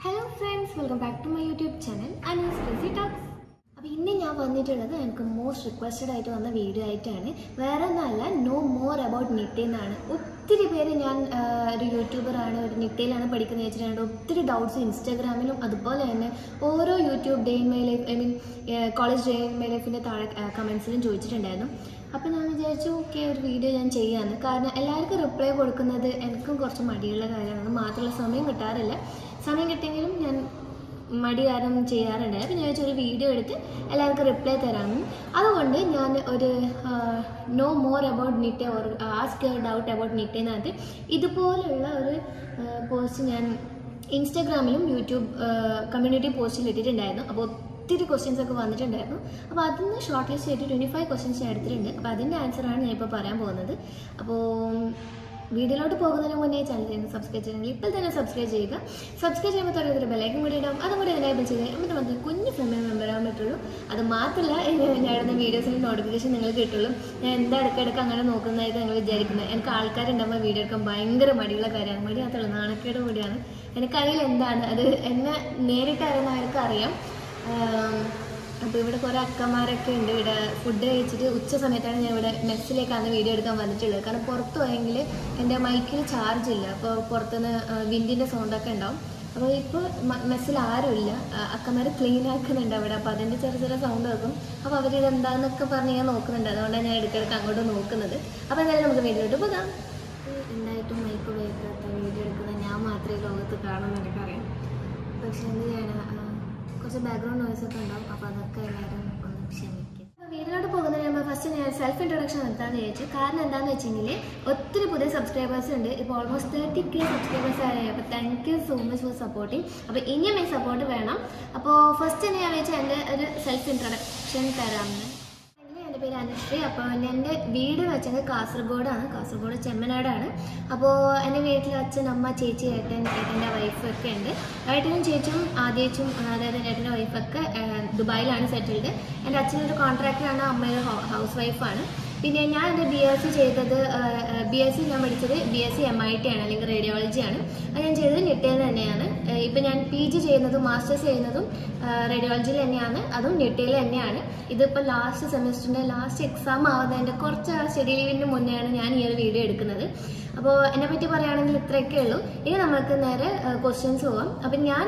hello friends welcome back to my YouTube channel Anees crazy talks അപ്പോൾ ഇന്ന് ഞാൻ വന്നിട്ടുള്ളത് എനിക്ക് മോസ്റ്റ് റിക്വസ്റ്റഡ് ആയിട്ട് വന്ന വീഡിയോ ആയിട്ടാണ് വേറെ ഒന്നല്ല നോ മോർ അബൌട്ട് നിറ്റ എന്നാണ് ഒത്തിരി പേര് ഞാൻ ആ, ഒരു യൂട്യൂബറാണ് ഒരു നിറ്റയിലാണ് പഠിക്കുന്നത് വെച്ചിട്ടുണ്ട് ഒത്തിരി ഡൗട്ട്സ് ഇൻസ്റ്റാഗ്രാമിലും അതുപോലെ തന്നെ ഓരോ YouTube day in my life I mean college day in my ലൈഫിൻ്റെ താഴെ കമൻസിലും ചോദിച്ചിട്ടുണ്ടായിരുന്നു അപ്പോൾ ഞാൻ വിചാരിച്ചു ഓക്കെ ഒരു വീഡിയോ ഞാൻ ചെയ്യാമെന്ന് കാരണം എല്ലാവർക്കും റിപ്ലൈ കൊടുക്കുന്നത് എനിക്കും കുറച്ച് മടിയുള്ള കാര്യമാണ് മാത്രമല്ല സമയം കിട്ടാറില്ല സമയം കിട്ടിയെങ്കിലും ഞാൻ മടി കാരണം ചെയ്യാറുണ്ട് അപ്പോൾ ഞാൻ വിചാരിച്ചു ഒരു വീഡിയോ എടുത്ത് എല്ലാവർക്കും റിപ്ലൈ തരാമെന്ന് അതുകൊണ്ട് ഞാൻ ഒരു know more about Nitte or ask your doubt about നിറ്റെന്നകത്ത് ഇതുപോലുള്ള ഒരു പോസ്റ്റ് ഞാൻ ഇൻസ്റ്റാഗ്രാമിലും യൂട്യൂബ് കമ്മ്യൂണിറ്റി പോസ്റ്റിൽ ഇട്ടിട്ടുണ്ടായിരുന്നു അപ്പോൾ ഒത്തിരി ക്വസ്റ്റ്യൻസ് ഒക്കെ വന്നിട്ടുണ്ടായിരുന്നു അപ്പോൾ അതിൽ നിന്ന് ഷോർട്ട് ലിസ്റ്റ് ചെയ്തിട്ട് ട്വൻറ്റി ഫൈവ് ക്വസ്റ്റ്യൻസ് ഞാൻ എടുത്തിട്ടുണ്ട് അപ്പോൾ അതിൻ്റെ ആൻസറാണ് ഞാൻ ഇപ്പോൾ പറയാൻ പോകുന്നത് അപ്പോൾ വീഡിയോയിലോട്ട് പോകുന്നതിന് മുന്നേ ചാനൽ ചെയ്യുന്ന സബ്സ്ക്രൈബ് ചെയ്യണമെങ്കിൽ ഇപ്പോൾ തന്നെ സബ്സ്ക്രൈബ് ചെയ്യുക സബ്സ്ക്രൈബ് ചെയ്യുമ്പോൾ തൊട്ടടുത്തൊരു ബെലൈക്കും കൂടി ഇടാം അതും കൂടി എനേബിൾ ചെയ്യുക എന്നിട്ട് മാത്രമേ കുഞ്ഞു ഫാമിലി മെമ്പർ ആകാൻ പറ്റുള്ളൂ അത് മാത്രമല്ല ഞാൻ ഇടുന്ന വീഡിയോസിൻ്റെ നോട്ടിഫിക്കേഷൻ നിങ്ങൾക്ക് കിട്ടുള്ളൂ ഞാൻ എന്താ ഇടയ്ക്കിടയ്ക്ക് അങ്ങനെ നോക്കുന്നതായിട്ട് നിങ്ങൾ വിചാരിക്കുന്നത് എനിക്ക് ആൾക്കാരുണ്ടാകുമ്പോൾ വീഡിയോ എടുക്കാൻ ഭയങ്കര മടിയുള്ള കാര്യമാണ് മടി മാത്രമല്ല നാണക്കേട് കൂടിയാണ് എനിക്കറിയില്ല എന്താണ് അത് എന്നെ നേരിട്ട് അറിയുന്നവർക്ക് അറിയാം അപ്പോൾ ഇവിടെ കുറേ അക്കമാരൊക്കെ ഉണ്ട് ഇവിടെ ഫുഡ് കഴിച്ചിട്ട് ഉച്ച സമയത്താണ് ഞാൻ ഇവിടെ മെസ്സിലേക്കാണ് വീഡിയോ എടുക്കാൻ വന്നിട്ടുള്ളത് കാരണം പുറത്ത് പോയെങ്കിൽ എൻ്റെ മൈക്കിൽ ചാർജ് ഇല്ല അപ്പോൾ പുറത്തുനിന്ന് വിൻഡിൻ്റെ സൗണ്ടൊക്കെ ഉണ്ടാവും അപ്പോൾ ഇപ്പോൾ മെസ്സിൽ ആരുമില്ല അക്കമാർ ക്ലീൻ ആക്കുന്നുണ്ട് അവിടെ അപ്പോൾ അതിൻ്റെ ചെറിയ ചെറിയ സൗണ്ട് വെക്കും അപ്പോൾ അവരിത് എന്താണെന്നൊക്കെ പറഞ്ഞ് ഞാൻ നോക്കുന്നുണ്ട് അതുകൊണ്ടാണ് ഞാൻ ഇടയ്ക്കിടയ്ക്ക് അങ്ങോട്ട് നോക്കുന്നത് അപ്പോൾ എന്തായാലും നമുക്ക് വീഡിയോട്ട് പോകാം എന്തായിട്ടും മൈക്ക് ഉപയോഗിക്കാത്ത വീഡിയോ എടുക്കുന്നത് ഞാൻ മാത്രമേ ലോകത്ത് കാണുമെന്ന് എനിക്കറിയാം പക്ഷെ എന്ത് ചെയ്യാനാ ആ, കുറച്ച് ബാക്ക്ഗ്രൗണ്ട് നോയ്സ് ഒക്കെ ഉണ്ടാവും അപ്പോൾ അതൊക്കെ എല്ലാവരും ഒന്ന് ക്ഷമിക്കും അപ്പോൾ വീഡിയോയിലോട്ട് പോകുന്നതിന് മുമ്പ് ഫസ്റ്റ് ഞാൻ സെൽഫ് ഇൻട്രൊഡക്ഷൻ നടത്താമെന്ന് വിചാരിച്ചു കാരണം എന്താണെന്ന് വെച്ചെങ്കിൽ ഒത്തിരി പുതിയ സബ്സ്ക്രൈബേഴ്സ് ഉണ്ട് ഇപ്പോൾ ഓൾമോസ്റ്റ് തേർട്ടി കെ സബ്സ്ക്രൈബേഴ്സ് ആയി അപ്പോൾ thank you so much for supporting അപ്പോൾ ഇനിയും ഈ സപ്പോർട്ട് വേണം അപ്പോൾ ഫസ്റ്റ് തന്നെ ഞാൻ വിചാരിച്ചാൽ എൻ്റെ ഒരു സെൽഫ് ഇൻട്രൊഡക്ഷൻ തരാമെന്ന് എൻ്റെ പേര് അനുശ്രീ അപ്പോൾ എൻ്റെ വീട് വെച്ചത് കാസർഗോഡാണ് കാസർഗോഡ് ചെമ്മനാടാണ് അപ്പോൾ എൻ്റെ വീട്ടിൽ അച്ഛൻ അമ്മ ചേച്ചി ഏട്ടൻ ഏട്ടൻ്റെ വൈഫ് ഒക്കെ ഉണ്ട് ഏട്ടനും ചേച്ചിയും ആദ്യേച്ചും അതായത് ഏട്ടൻ്റെ വൈഫൊക്കെ ദുബായിലാണ് സെറ്റിൽഡ് എൻ്റെ അച്ഛനൊരു കോൺട്രാക്ടറാണ് അമ്മയൊരു ഹൗസ് വൈഫാണ് പിന്നെ ഞാൻ എൻ്റെ ബി എസ് സി ചെയ്തത് ബി എസ് സി ഞാൻ പഠിച്ചത് B S C M I T ആണ് അല്ലെങ്കിൽ റേഡിയോളജി ആണ് അത് ഞാൻ ചെയ്തത് നിട്ടയിൽ തന്നെയാണ് ഇപ്പം ഞാൻ പി ജി ചെയ്യുന്നതും മാസ്റ്റേഴ്സ് ചെയ്യുന്നതും റേഡിയോളജിയിൽ തന്നെയാണ് അതും നിട്ടയിൽ തന്നെയാണ് ഇതിപ്പോൾ ലാസ്റ്റ് സെമിസ്റ്ററിൻ്റെ ലാസ്റ്റ് എക്സാം ആവുന്നതിൻ്റെ കുറച്ച് സ്റ്റഡി ലീവിന് മുന്നെയാണ് ഞാൻ ഈ ഒരു വീഡിയോ എടുക്കുന്നത് അപ്പോൾ എന്നെ പറ്റി പറയുകയാണെങ്കിൽ ഇത്രയൊക്കെ ഉള്ളൂ ഇനി നമുക്ക് നേരെ ക്വസ്റ്റ്യൻസ് പോവാം അപ്പം ഞാൻ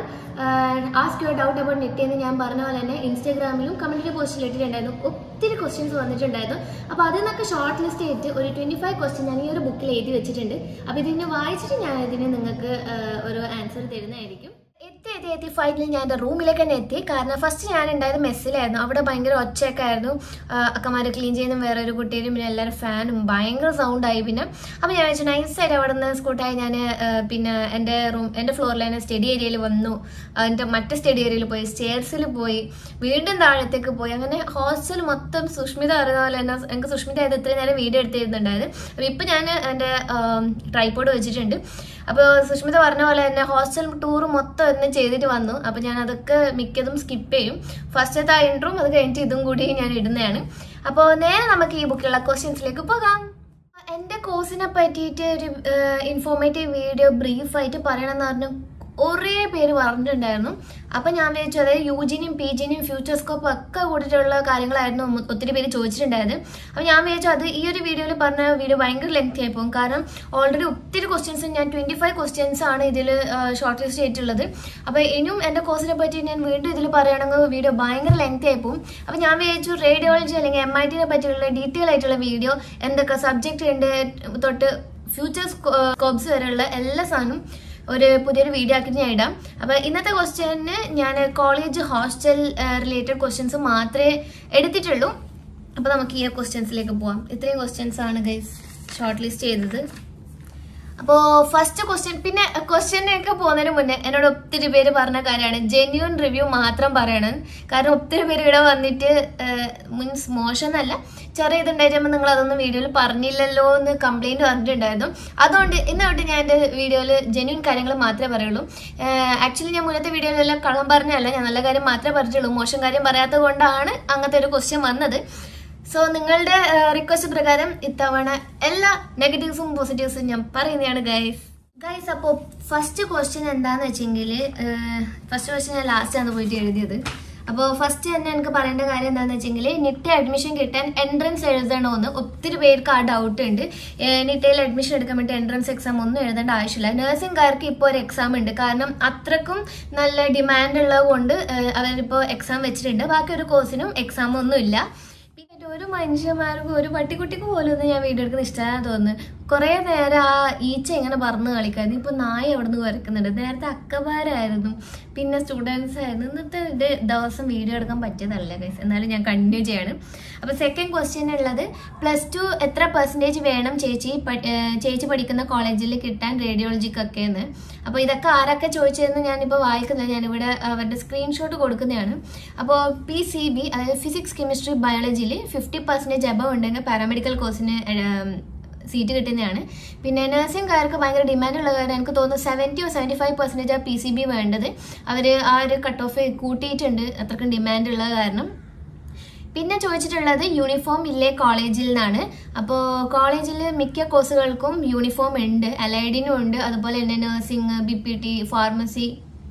ask your doubt about Nitte എന്ന് ഞാൻ പറഞ്ഞ പോലെ തന്നെ ഇൻസ്റ്റാഗ്രാമിലും കമ്മ്യൂണിറ്റി പോസ്റ്റിൽ ഇട്ടിട്ടുണ്ടായിരുന്നു ഒത്തിരി ക്വസ്റ്റ്യൻസ് വന്നിട്ടുണ്ടായിരുന്നു അപ്പോൾ അതിൽ നിന്നൊക്കെ ഷോർട്ട് ലിസ്റ്റ് ചെയ്തിട്ട് ഒരു ട്വൻറ്റി ഫൈവ് ക്വസ്റ്റ്യൻ ഞാൻ ഈ ഒരു ബുക്കിൽ എഴുതി വെച്ചിട്ടുണ്ട് അപ്പോൾ ഇതിനെ വായിച്ചിട്ട് ഞാൻ ഇതിന് നിങ്ങൾക്ക് ഒരു ആൻസർ തരുന്നതായിരിക്കും എത്തി എത്തി എത്തി ഫൈനലി ഞാൻ എൻ്റെ റൂമിലേക്ക് തന്നെ എത്തി കാരണം ഫസ്റ്റ് ഞാൻ ഉണ്ടായത് മെസ്സിലായിരുന്നു അവിടെ ഭയങ്കര ഒച്ചയൊക്കെ ആയിരുന്നു അക്കമാരെ ക്ലീൻ ചെയ്യുന്ന വേറെ ഒരു കുട്ടിയും പിന്നെ എല്ലാവരും ഫാനും ഭയങ്കര സൗണ്ടായി പിന്നെ അപ്പോൾ ഞാൻ വെച്ചു നൈസായിട്ട് അവിടെ നിന്ന് സ്കൂട്ടായി ഞാൻ പിന്നെ എൻ്റെ റൂം എൻ്റെ ഫ്ലോറിൽ തന്നെ സ്റ്റഡി ഏരിയയിൽ വന്നു എൻ്റെ മറ്റേ സ്റ്റഡി ഏരിയയിൽ പോയി സ്റ്റേഴ്സിൽ പോയി വീണ്ടും താഴത്തേക്ക് പോയി അങ്ങനെ ഹോസ്റ്റൽ മൊത്തം സുഷ്മിത അറിയുന്ന പോലെ തന്നെ എനിക്ക് സുഷ്മിത ആയത് ഇത്രയും നേരം വീഡിയോ എടുത്തിരുന്നുണ്ടായത് അപ്പോൾ ഇപ്പം ഞാൻ എൻ്റെ ട്രൈപ്പോഡ് വെച്ചിട്ടുണ്ട് അപ്പോൾ സുഷ്മിത പറഞ്ഞ പോലെ തന്നെ ഹോസ്റ്റൽ ടൂർ മൊത്തം ഒന്ന് ചെയ്തിട്ട് വന്നു അപ്പോൾ ഞാൻ അതൊക്കെ മിക്കതും സ്കിപ്പ് ചെയ്യും ഫസ്റ്റത്തെ ആ ഇൻട്രോം അത് കഴിഞ്ഞിട്ട് ഇതും കൂടി ഞാൻ ഇടുന്നതാണ് അപ്പോൾ നേരെ നമുക്ക് ഈ ബുക്കിലുള്ള ക്വസ്റ്റ്യൻസിലേക്ക് പോകാം എൻ്റെ കോഴ്സിനെ പറ്റിയിട്ട് ഒരു ഇൻഫോർമേറ്റീവ് വീഡിയോ ബ്രീഫായിട്ട് പറയണമെന്ന് പറഞ്ഞു കുറേ പേര് പറഞ്ഞിട്ടുണ്ടായിരുന്നു അപ്പം ഞാൻ വിചാരിച്ചു അതായത് യു ജിനും പി ജിനും ഫ്യൂച്ചർ സ്കോപ്പും ഒക്കെ കൂടിയിട്ടുള്ള കാര്യങ്ങളായിരുന്നു മു- ഒത്തിരി പേര് ചോദിച്ചിട്ടുണ്ടായത് അപ്പം ഞാൻ വിചാരിച്ചു അത് ഈ ഒരു വീഡിയോയിൽ പറഞ്ഞ വീഡിയോ ഭയങ്കര ലെങ്തി ആയി പോകും കാരണം ഓൾറെഡി ഒത്തിരി ക്വസ്റ്റ്യൻസ് ഞാൻ ട്വൻറ്റി ഫൈവ് ക്വസ്റ്റ്യൻസ് ആണ് ഇതിൽ ഷോർട്ട് ലിസ്റ്റ് ചെയ്തിട്ടുള്ളത് അപ്പോൾ ഇനിയും എൻ്റെ കോഴ്സിനെ പറ്റി ഞാൻ വീണ്ടും ഇതിൽ പറയുകയാണെങ്കിൽ വീഡിയോ ഭയങ്കര ലെങ്തി ആയി പോകും അപ്പം ഞാൻ വിചാരിച്ചു റേഡിയോളജി അല്ലെങ്കിൽ എം ഐ ടിനെ പറ്റിയുള്ള ഡീറ്റെയിൽ ആയിട്ടുള്ള വീഡിയോ എന്തൊക്കെ സബ്ജക്റ്റ് ഉണ്ട് തൊട്ട് ഫ്യൂച്ചർ സ്കോപ്സ് വരെയുള്ള എല്ലാ സാധനവും ഒരു പുതിയൊരു വീഡിയോ ആക്കിയിട്ട് ഞാൻ ഇടാം അപ്പോൾ ഇന്നത്തെ ക്വസ്റ്റ്യന് ഞാൻ കോളേജ് ഹോസ്റ്റൽ റിലേറ്റഡ് ക്വസ്റ്റ്യൻസ് മാത്രമേ എടുത്തിട്ടുള്ളൂ അപ്പോൾ നമുക്ക് ഈ ക്വസ്റ്റ്യൻസിലേക്ക് പോവാം ഇത്രയും ക്വസ്റ്റ്യൻസ് ആണ് ഗൈസ് ഷോർട്ട് ലിസ്റ്റ് ചെയ്തത് അപ്പോൾ ഫസ്റ്റ് ക്വസ്റ്റ്യൻ പിന്നെ ക്വസ്റ്റ്യനൊക്കെ പോകുന്നതിന് മുന്നേ എന്നോട് ഒത്തിരി പേര് പറഞ്ഞ കാര്യമാണ് ജെന്യൂൻ റിവ്യൂ മാത്രം പറയണം കാരണം ഒത്തിരി പേര് ഇവിടെ വന്നിട്ട് മീൻസ് മോശം എന്നല്ല ചെറിയ ഇതുണ്ടായിട്ടുമ്പോൾ നിങ്ങൾ അതൊന്നും വീഡിയോയിൽ പറഞ്ഞില്ലല്ലോ എന്ന് കംപ്ലൈൻറ്റ് പറഞ്ഞിട്ടുണ്ടായിരുന്നു അതുകൊണ്ട് ഇന്ന് തൊട്ട് ഞാൻ എൻ്റെ വീഡിയോയിൽ ജെന്യൂൻ കാര്യങ്ങൾ മാത്രമേ പറയുള്ളൂ ആക്ച്വലി ഞാൻ മുന്നത്തെ വീഡിയോയിലെല്ലാം കള്ളം പറഞ്ഞല്ല ഞാൻ നല്ല കാര്യം മാത്രമേ പറഞ്ഞിട്ടുള്ളൂ മോശം കാര്യം പറയാത്തത് കൊണ്ടാണ് അങ്ങനത്തെ ഒരു ക്വസ്റ്റ്യൻ വന്നത് സോ നിങ്ങളുടെ റിക്വസ്റ്റ് പ്രകാരം ഇത്തവണ എല്ലാ നെഗറ്റീവ്സും പോസിറ്റീവ്സും ഞാൻ പറയുന്നതാണ് ഗൈസ് ഗൈസ് അപ്പോൾ ഫസ്റ്റ് ക്വസ്റ്റ്യൻ എന്താന്ന് വെച്ചെങ്കിൽ ഫസ്റ്റ് ക്വസ്റ്റ്യൻ ഞാൻ ലാസ്റ്റ് ആണ് പോയിട്ട് എഴുതിയത് അപ്പോൾ ഫസ്റ്റ് തന്നെ എനിക്ക് പറയേണ്ട കാര്യം എന്താണെന്ന് വെച്ചെങ്കിൽ നിറ്റ് അഡ്മിഷൻ കിട്ടാൻ എൻട്രൻസ് എഴുതണമെന്ന് ഒത്തിരി പേർക്ക് ആ ഡൗട്ട് ഉണ്ട് നിറ്റയിൽ അഡ്മിഷൻ എടുക്കാൻ വേണ്ടി എൻട്രൻസ് എക്സാം ഒന്നും എഴുതേണ്ട ആവശ്യമില്ല നഴ്സിംഗുകാർക്ക് ഇപ്പോൾ ഒരു എക്സാം ഉണ്ട് കാരണം അത്രക്കും നല്ല ഡിമാൻഡ് ഉള്ളത് കൊണ്ട് ഏഹ്, അവരിപ്പോൾ എക്സാം വെച്ചിട്ടുണ്ട് ബാക്കി ഒരു കോഴ്സിനും എക്സാം ഒന്നും ഇല്ല പിന്നെ ഒരു മനുഷ്യന്മാർക്കും ഒരു പട്ടിക്കുട്ടിക്ക് പോലും ഒന്നും ഞാൻ വീഡിയോ എടുക്കുന്ന ഇഷ്ടമാണ് തോന്നുന്നു കുറേ നേരം ആ ഈച്ച ഇങ്ങനെ പറന്ന് കളിക്കായിരുന്നു ഇപ്പൊ നായ അവിടെ നിന്ന് വരക്കുന്നുണ്ട് നേരത്തെ അക്കമാരായിരുന്നു പിന്നെ സ്റ്റുഡൻസ് ആയിരുന്നു ഇന്നത്തെ ഇത് ദിവസം വീഡിയോ എടുക്കാൻ പറ്റിയതല്ല ഗൈസ് എന്നാലും ഞാൻ കണ്ടിന്യൂ ചെയ്യാണ് അപ്പൊ സെക്കൻഡ് ക്വസ്റ്റ്യൻ ഉള്ളത് പ്ലസ് ടു എത്ര പെർസെൻറ്റേജ് വേണം ചേച്ചി പ- ഏർ ചേച്ചി പഠിക്കുന്ന കോളേജിൽ കിട്ടാൻ റേഡിയോളജിക്കൊക്കെ എന്ന് അപ്പോൾ ഇതൊക്കെ ആരൊക്കെ ചോദിച്ചതെന്ന് ഞാനിപ്പോൾ വായിക്കുന്നത് ഞാനിവിടെ അവരുടെ സ്ക്രീൻഷോട്ട് കൊടുക്കുന്നതാണ് അപ്പോൾ പി സി ബി അതായത് ഫിസിക്സ് കെമിസ്ട്രി ബയോളജിയിൽ ഫിഫ്റ്റി പെർസെൻറ്റേജ് അബവ് ഉണ്ടെങ്കിൽ പാരാമെഡിക്കൽ കോഴ്സിന് സീറ്റ് കിട്ടുന്നതാണ് പിന്നെ നഴ്സിംഗുകാർക്ക് ഭയങ്കര ഡിമാൻഡ് ഉള്ള കാര്യം എനിക്ക് തോന്നുന്നു seventy oh seventy five percentage ആ പി സി ബി വേണ്ടത് അവർ ആ ഒരു കട്ട് ഓഫ് കൂട്ടിയിട്ടുണ്ട് അത്രക്കും ഡിമാൻഡ് ഉള്ള കാരണം പിന്നെ ചോദിച്ചിട്ടുള്ളത് യൂണിഫോം ഇല്ലേ കോളേജിൽ നിന്നാണ് അപ്പോൾ കോളേജിൽ മിക്ക കോഴ്സുകൾക്കും യൂണിഫോം ഉണ്ട് അലൈഡിനും ഉണ്ട് അതുപോലെ തന്നെ nursing B P T pharmacy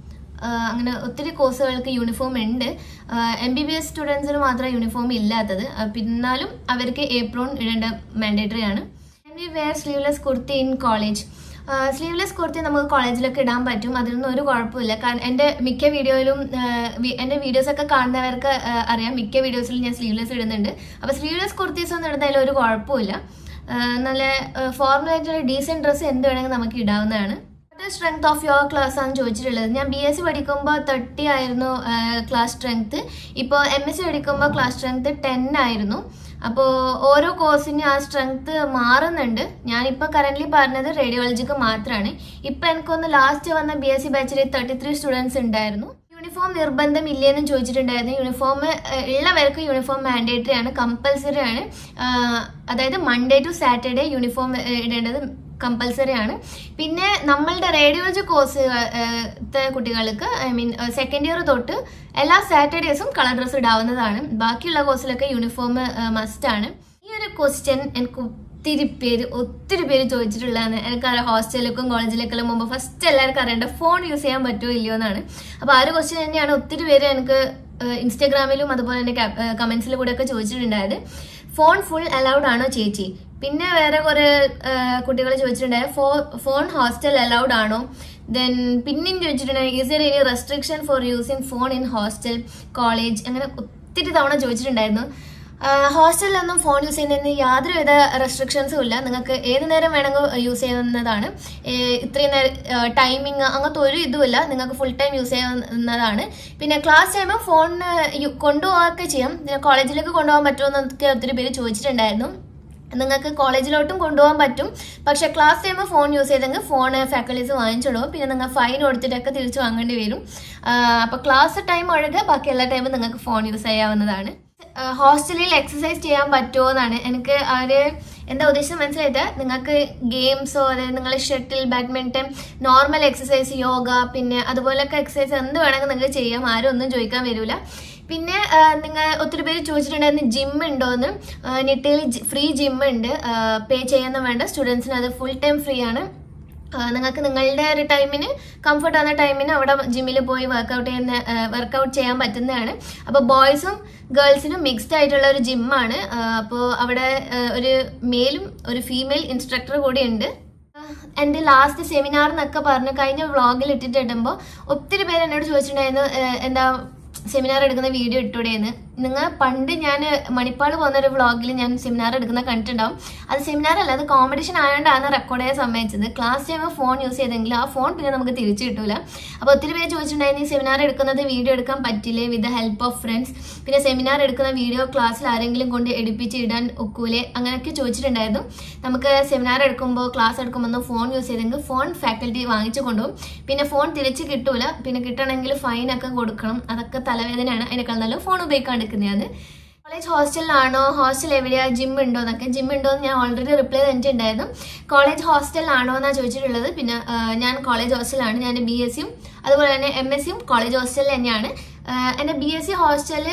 അങ്ങനെ ഒത്തിരി കോഴ്സുകൾക്ക് യൂണിഫോം ഉണ്ട് എം ബി ബി എസ് സ്റ്റുഡൻസിന് മാത്രമേ യൂണിഫോം ഇല്ലാത്തത് ആ, പിന്നാലും അവർക്ക് ഏപ്രോൺ ഇടേണ്ട മാൻഡേറ്ററി ആണ് we wear sleeveless kurti in college sleeveless kurti നമുക്ക് കോളേജിലൊക്കെ ഇടാൻ പറ്റും അതിനൊന്നും ഒരു കുഴപ്പമില്ല കാരണം എൻ്റെ മിക്ക വീഡിയോയിലും എൻ്റെ വീഡിയോസൊക്കെ കാണുന്നവർക്ക് ആ, അറിയാം മിക്ക വീഡിയോസിലും ഞാൻ സ്ലീവ്ലെസ് ഇടുന്നുണ്ട് അപ്പോൾ സ്ലീവ്ലെസ് കുർത്തീസ് ഒന്നും ഇടുന്നതിൽ ഒരു കുഴപ്പമില്ല ആ, നല്ല ഫോർമൽ ആയിട്ടുള്ള ഡീസൻറ്റ് ഡ്രസ്സ് എന്ത് വേണമെങ്കിൽ നമുക്ക് ഇടാവുന്നതാണ് സ്ട്രെങ്ത് ഓഫ് യുവർ ക്ലാസ് ആണ് ചോദിച്ചിട്ടുള്ളത് ഞാൻ ബി എസ് സി പഠിക്കുമ്പോൾ തേർട്ടി ആയിരുന്നു ക്ലാസ് സ്ട്രെങ്ത് ഇപ്പോൾ എം എസ് സി പഠിക്കുമ്പോൾ ക്ലാസ് സ്ട്രെങ്ത് ടെൻ ആയിരുന്നു അപ്പോൾ ഓരോ കോഴ്സിനും ആ സ്ട്രെങ്ത് മാറുന്നുണ്ട് ഞാനിപ്പോൾ കറൻ്റ്ലി പറഞ്ഞത് റേഡിയോളജിക്ക് മാത്രമാണ് ഇപ്പം എനിക്കൊന്ന് ലാസ്റ്റ് വന്ന ബി എസ് സി ബാച്ചിൽ തേർട്ടി ത്രീ സ്റ്റുഡൻസ് ഉണ്ടായിരുന്നു യൂണിഫോം നിർബന്ധം ഇല്ലേന്നും ചോദിച്ചിട്ടുണ്ടായിരുന്നു യൂണിഫോം ഉള്ളവർക്ക് യൂണിഫോം മാൻഡേറ്ററി ആണ് കമ്പൽസറി ആണ് ആഹ് അതായത് മൺഡേ ടു സാറ്റർഡേ യൂണിഫോം ഇടേണ്ടത് കമ്പൽസറി ആണ് പിന്നെ നമ്മളുടെ റേഡിയോളജി കോഴ്സ് കുട്ടികൾക്ക് ഐ മീൻ സെക്കൻഡ് ഇയർ തൊട്ട് എല്ലാ സാറ്റർഡേസും കളർ ഡ്രസ്സ് ഇടാവുന്നതാണ് ബാക്കിയുള്ള കോഴ്സിലൊക്കെ യൂണിഫോം മസ്റ്റ് ആണ് ഈ ഒരു ക്വസ്റ്റ്യൻ എനിക്ക് ഒത്തിരി പേര് ഒത്തിരി പേര് ചോദിച്ചിട്ടുള്ളതാണ് എനിക്കറിയാം ഹോസ്റ്റലിലേക്കും കോളേജിലേക്കെല്ലാം മുമ്പ് ഫസ്റ്റ് എല്ലാവർക്കും അറിയേണ്ട ഫോൺ യൂസ് ചെയ്യാൻ പറ്റുമോ ഇല്ലയോ എന്നാണ് അപ്പോൾ ആ ഒരു ക്വസ്റ്റ്യൻ തന്നെയാണ് ഒത്തിരി പേര് എനിക്ക് ഇൻസ്റ്റാഗ്രാമിലും അതുപോലെ തന്നെ കമന്റ്സിൽ കൂടെ ഒക്കെ ചോദിച്ചിട്ടുണ്ടായത് ഫോൺ ഫുൾ അലൗഡ് ആണോ ചേച്ചി പിന്നെ വേറെ കുറെ കുട്ടികൾ ചോദിച്ചിട്ടുണ്ടായത് ഫോൺ ഹോസ്റ്റൽ അലൗഡ് ആണോ ദെൻ പിന്നെയും ചോദിച്ചിട്ടുണ്ടായി is there any restriction for using phone in hostel college അങ്ങനെ ഒത്തിരി തവണ ചോദിച്ചിട്ടുണ്ടായിരുന്നു ഹോസ്റ്റലിലൊന്നും ഫോൺ യൂസ് ചെയ്യുന്നതിന് യാതൊരുവിധ റെസ്ട്രിക്ഷൻസും ഇല്ല നിങ്ങൾക്ക് ഏത് നേരം വേണമെങ്കിൽ യൂസ് ചെയ്യുന്നതാണ് ഏഹ് ഇത്രയും നേരം ടൈമിങ് അങ്ങനത്തെ ഒരു ഇതുമില്ല നിങ്ങൾക്ക് ഫുൾ ടൈം യൂസ് ചെയ്യുന്നതാണ് പിന്നെ ക്ലാസ് ടൈം ഫോൺ കൊണ്ടുപോകാനൊക്കെ ചെയ്യാം പിന്നെ കോളേജിലേക്ക് കൊണ്ടുപോകാൻ പറ്റുമോ എന്നൊക്കെ ഒത്തിരി പേര് ചോദിച്ചിട്ടുണ്ടായിരുന്നു നിങ്ങൾക്ക് കോളേജിലോട്ടും കൊണ്ടുപോകാൻ പറ്റും പക്ഷെ ക്ലാസ് ടൈം ഫോൺ യൂസ് ചെയ്തെങ്കിൽ ഫോൺ ഫാക്കൽറ്റീസ് വാങ്ങിച്ചിടും പിന്നെ നിങ്ങൾ ഫൈൻ കൊടുത്തിട്ടൊക്കെ തിരിച്ചു വാങ്ങേണ്ടി വരും അപ്പോൾ ക്ലാസ് ടൈം ഒഴികെ ബാക്കി എല്ലാ ടൈമും നിങ്ങൾക്ക് ഫോൺ യൂസ് ചെയ്യാവുന്നതാണ് ഹോസ്റ്റലിൽ എക്സസൈസ് ചെയ്യാൻ പറ്റുമോ എന്നാണ് എനിക്ക് അവര് എന്താ ഉദ്ദേശം മനസ്സിലായിട്ട് നിങ്ങൾക്ക് ഗെയിംസോ അതായത് നിങ്ങൾ shuttle badminton normal exercise yoga പിന്നെ അതുപോലൊക്കെ എക്സസൈസ് എന്ത് വേണമെങ്കിൽ നിങ്ങൾക്ക് ചെയ്യാം ആരും ഒന്നും ചോദിക്കാൻ വരില്ല പിന്നെ നിങ്ങൾ ഒത്തിരി പേര് ചോദിച്ചിട്ടുണ്ടായിരുന്നു ജിം ഉണ്ടോയെന്ന് നിട്ടയിൽ ഫ്രീ ജിം ഉണ്ട് പേ ചെയ്യാൻ വേണ്ട സ്റ്റുഡൻസിന് അത് ഫുൾ ടൈം ഫ്രീ ആണ് നിങ്ങൾക്ക് നിങ്ങളുടെ ഒരു ടൈമിന് കംഫർട്ട് ആവുന്ന ടൈമിന് അവിടെ ജിമ്മിൽ പോയി വർക്കൗട്ട് ചെയ്യുന്ന വർക്കൗട്ട് ചെയ്യാൻ പറ്റുന്നതാണ് അപ്പോൾ ബോയ്സും ഗേൾസിനും മിക്സ്ഡ് ആയിട്ടുള്ള ഒരു ജിമ്മാണ് അപ്പോൾ അവിടെ ആ, ഒരു മെയിലും ഒരു ഫീമെയിൽ ഇൻസ്ട്രക്ടർ കൂടി ഉണ്ട് എൻ്റെ ലാസ്റ്റ് സെമിനാർ എന്നൊക്കെ പറഞ്ഞ് കഴിഞ്ഞ വ്ളോഗിൽ ഇട്ടിട്ടിടുമ്പോൾ ഒത്തിരി പേര് എന്നോട് ചോദിച്ചിട്ടുണ്ടായിരുന്നു "ഏഹ്, എന്താ സെമിനാർ എടുക്കുന്ന വീഡിയോ ഇട്ടൂടെയെന്ന് നിങ്ങൾ പണ്ട് ഞാൻ മണിപ്പാൾ പോകുന്ന ഒരു വ്ളോഗിൽ ഞാൻ സെമിനാർ എടുക്കുന്ന കണ്ടിട്ടുണ്ടാവും അത് സെമിനാർ അല്ല അത് കോമ്പറ്റീഷൻ ആയതുകൊണ്ടാണ് റെക്കോർഡ് ചെയ്യാൻ സമ്മതിച്ചത് ക്ലാസ് ടൈം ഫോൺ യൂസ് ചെയ്തെങ്കിൽ ആ ഫോൺ പിന്നെ നമുക്ക് തിരിച്ചു കിട്ടൂല അപ്പോൾ ഒത്തിരി പേര് ചോദിച്ചിട്ടുണ്ടായിരുന്നു ഈ സെമിനാർ എടുക്കുന്നത് വീഡിയോ എടുക്കാൻ പറ്റില്ലേ വിത്ത് ഹെൽപ്പ് ഓഫ് ഫ്രണ്ട്സ് പിന്നെ സെമിനാർ എടുക്കുന്ന വീഡിയോ ക്ലാസ്സിൽ ആരെങ്കിലും കൊണ്ട് എടുപ്പിച്ച് ഇടാൻ ഒക്കൂലേ അങ്ങനെയൊക്കെ ചോദിച്ചിട്ടുണ്ടായിരുന്നു നമുക്ക് സെമിനാർ എടുക്കുമ്പോൾ ക്ലാസ് എടുക്കുമ്പോൾ ഫോൺ യൂസ് ചെയ്തെങ്കിൽ ഫോൺ ഫാക്കൽറ്റി വാങ്ങിച്ചു കൊണ്ടുപോകും പിന്നെ ഫോൺ തിരിച്ച് കിട്ടൂല പിന്നെ കിട്ടണമെങ്കിൽ ഫൈൻ ഒക്കെ കൊടുക്കണം അതൊക്കെ തലവേദനയാണ് അതിനേക്കാൾ നല്ല ഫോൺ ഉപയോഗിക്കാണ്ടിരിക്കുന്നതാണ് കോളേജ് ഹോസ്റ്റലിലാണോ ഹോസ്റ്റൽ എവിടെയാ ജിം ഉണ്ടോ എന്നൊക്കെ ജിം ഉണ്ടോ എന്ന് ഞാൻ ഓൾറെഡി റിപ്ലൈ തന്നിട്ടുണ്ടായിരുന്നു കോളേജ് ഹോസ്റ്റലിലാണോ എന്നാണ് ചോദിച്ചിട്ടുള്ളത് പിന്നെ ആ, ഞാൻ കോളേജ് ഹോസ്റ്റലാണ് ഞാൻ ബി എസ് സിയും അതുപോലെ തന്നെ എം എസ് സിയും കോളേജ് ഹോസ്റ്റലിൽ തന്നെയാണ് ആ, എൻ്റെ ബി എസ് സി ഹോസ്റ്റല്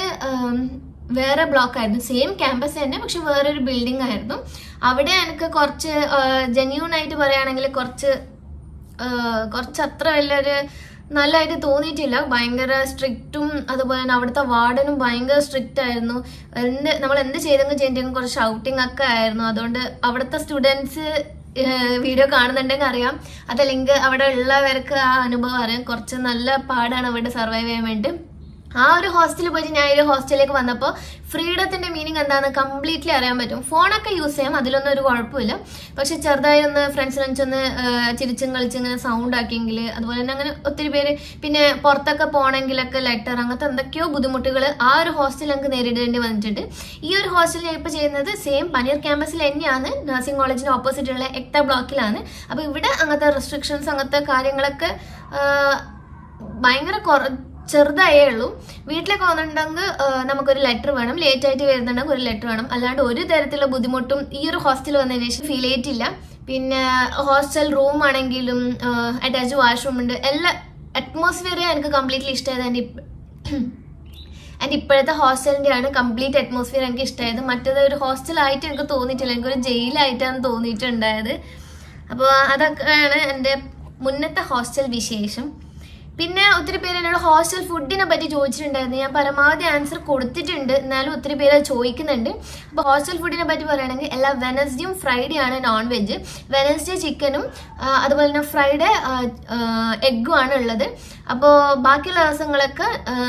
വേറെ ബ്ലോക്ക് ആയിരുന്നു സെയിം ക്യാമ്പസ് തന്നെ പക്ഷെ വേറൊരു ബിൽഡിംഗ് ആയിരുന്നു അവിടെ എനിക്ക് കുറച്ച് ജെന്യൂൺ ആയിട്ട് പറയുകയാണെങ്കിൽ കുറച്ച് കുറച്ച് അത്ര വലിയൊരു നല്ലതായിട്ട് തോന്നിയിട്ടില്ല ഭയങ്കര സ്ട്രിക്റ്റും അതുപോലെ തന്നെ അവിടുത്തെ വാർഡനും ഭയങ്കര സ്ട്രിക്റ്റ് ആയിരുന്നു എന്ത് നമ്മൾ എന്ത് ചെയ്തെങ്കിലും ചെയ്തെങ്കിലും കുറച്ച് ഷൗട്ടിംഗ് ഒക്കെ ആയിരുന്നു അതുകൊണ്ട് അവിടുത്തെ സ്റ്റുഡൻസ് വീഡിയോ കാണുന്നുണ്ടെങ്കിൽ അറിയാം അതല്ലെങ്കിൽ അവിടെ ഉള്ളവർക്ക് ആ അനുഭവം അറിയാം കുറച്ച് നല്ല പാടാണ് അവിടെ സർവൈവ് ചെയ്യാൻ വേണ്ടി ആ ഒരു ഹോസ്റ്റലിൽ പോയിട്ട് ഞാൻ ഈ ഒരു ഹോസ്റ്റലിലേക്ക് വന്നപ്പോൾ ഫ്രീഡത്തിന്റെ മീനിങ് എന്താണെന്ന് കംപ്ലീറ്റ്ലി അറിയാൻ പറ്റും ഫോണൊക്കെ യൂസ് ചെയ്യാം അതിലൊന്നും ഒരു കുഴപ്പമില്ല പക്ഷെ ചെറുതായി ഒന്ന് ഫ്രണ്ട്സിനൊന്ന് ചിരിച്ചും കളിച്ചും ഇങ്ങനെ സൗണ്ട് ആക്കിയെങ്കിൽ അതുപോലെ തന്നെ അങ്ങനെ ഒത്തിരി പേര് പിന്നെ പുറത്തൊക്കെ പോകണമെങ്കിലൊക്കെ ലെറ്റർ അങ്ങനത്തെ എന്തൊക്കെയോ ബുദ്ധിമുട്ടുകൾ ആ ഒരു ഹോസ്റ്റലിൽ ഞങ്ങൾക്ക് നേരിടേണ്ടി വന്നിട്ടുണ്ട് ഈ ഒരു ഹോസ്റ്റലിൽ ഞാൻ ഇപ്പോൾ ചെയ്യുന്നത് സെയിം പനീർ ക്യാമ്പസിൽ തന്നെയാണ് നഴ്സിംഗ് കോളേജിന് ഓപ്പോസിറ്റ് ഉള്ള എക്ത ബ്ലോക്കിലാണ് അപ്പോൾ ഇവിടെ അങ്ങനത്തെ റെസ്ട്രിക്ഷൻസ് അങ്ങനത്തെ കാര്യങ്ങളൊക്കെ ആ, ഭയങ്കര കുറ ചെറുതായേ ഉള്ളൂ വീട്ടിലേക്ക് വന്നിട്ടുണ്ടെങ്കിൽ നമുക്കൊരു ലെറ്റർ വേണം ലേറ്റ് ആയിട്ട് വരുന്നുണ്ടെങ്കിൽ ഒരു ലെറ്റർ വേണം അല്ലാണ്ട് ഒരു തരത്തിലുള്ള ബുദ്ധിമുട്ടും ഈ ഒരു ഹോസ്റ്റൽ വന്നതിന് ശേഷം ഫീൽ ചെയ്തിട്ടില്ല പിന്നെ ഹോസ്റ്റൽ റൂം ആണെങ്കിലും അറ്റാച്ച് വാഷ്റൂം ഉണ്ട് എല്ലാ അറ്റ്മോസ്ഫിയർ എനിക്ക് കംപ്ലീറ്റ്ലി ഇഷ്ടമായത് എൻ്റെ ഇപ്പ- എൻ്റെ ഇപ്പോഴത്തെ ഹോസ്റ്റലിൻ്റെ ആണ് കംപ്ലീറ്റ് അറ്റ്മോസ്ഫിയർ എനിക്ക് ഇഷ്ടമായത് മറ്റേത് ഒരു ഹോസ്റ്റലായിട്ട് എനിക്ക് തോന്നിയിട്ടില്ല എനിക്കൊരു ജയിലായിട്ടാണ് തോന്നിയിട്ടുണ്ടായത് അപ്പോൾ അതൊക്കെയാണ് എൻ്റെ മുന്നത്തെ ഹോസ്റ്റൽ വിശേഷം പിന്നെ ഒത്തിരി പേര് എന്നോട് ഹോസ്റ്റൽ ഫുഡിനെ പറ്റി ചോദിച്ചിട്ടുണ്ടായിരുന്നു ഞാൻ പരമാവധി ആൻസർ കൊടുത്തിട്ടുണ്ട് എന്നാലും ഒത്തിരി പേര് അത് ചോദിക്കുന്നുണ്ട് അപ്പോൾ ഹോസ്റ്റൽ ഫുഡിനെ പറ്റി പറയുകയാണെങ്കിൽ എല്ലാ വെനസ്ഡേയും ഫ്രൈഡേ ആണ് നോൺ വെജ് വെനസ്ഡേ ചിക്കനും അതുപോലെ തന്നെ ഫ്രൈഡേ എഗ്ഗും ആണ് ഉള്ളത് അപ്പോൾ ബാക്കിയുള്ള ദിവസങ്ങളൊക്കെ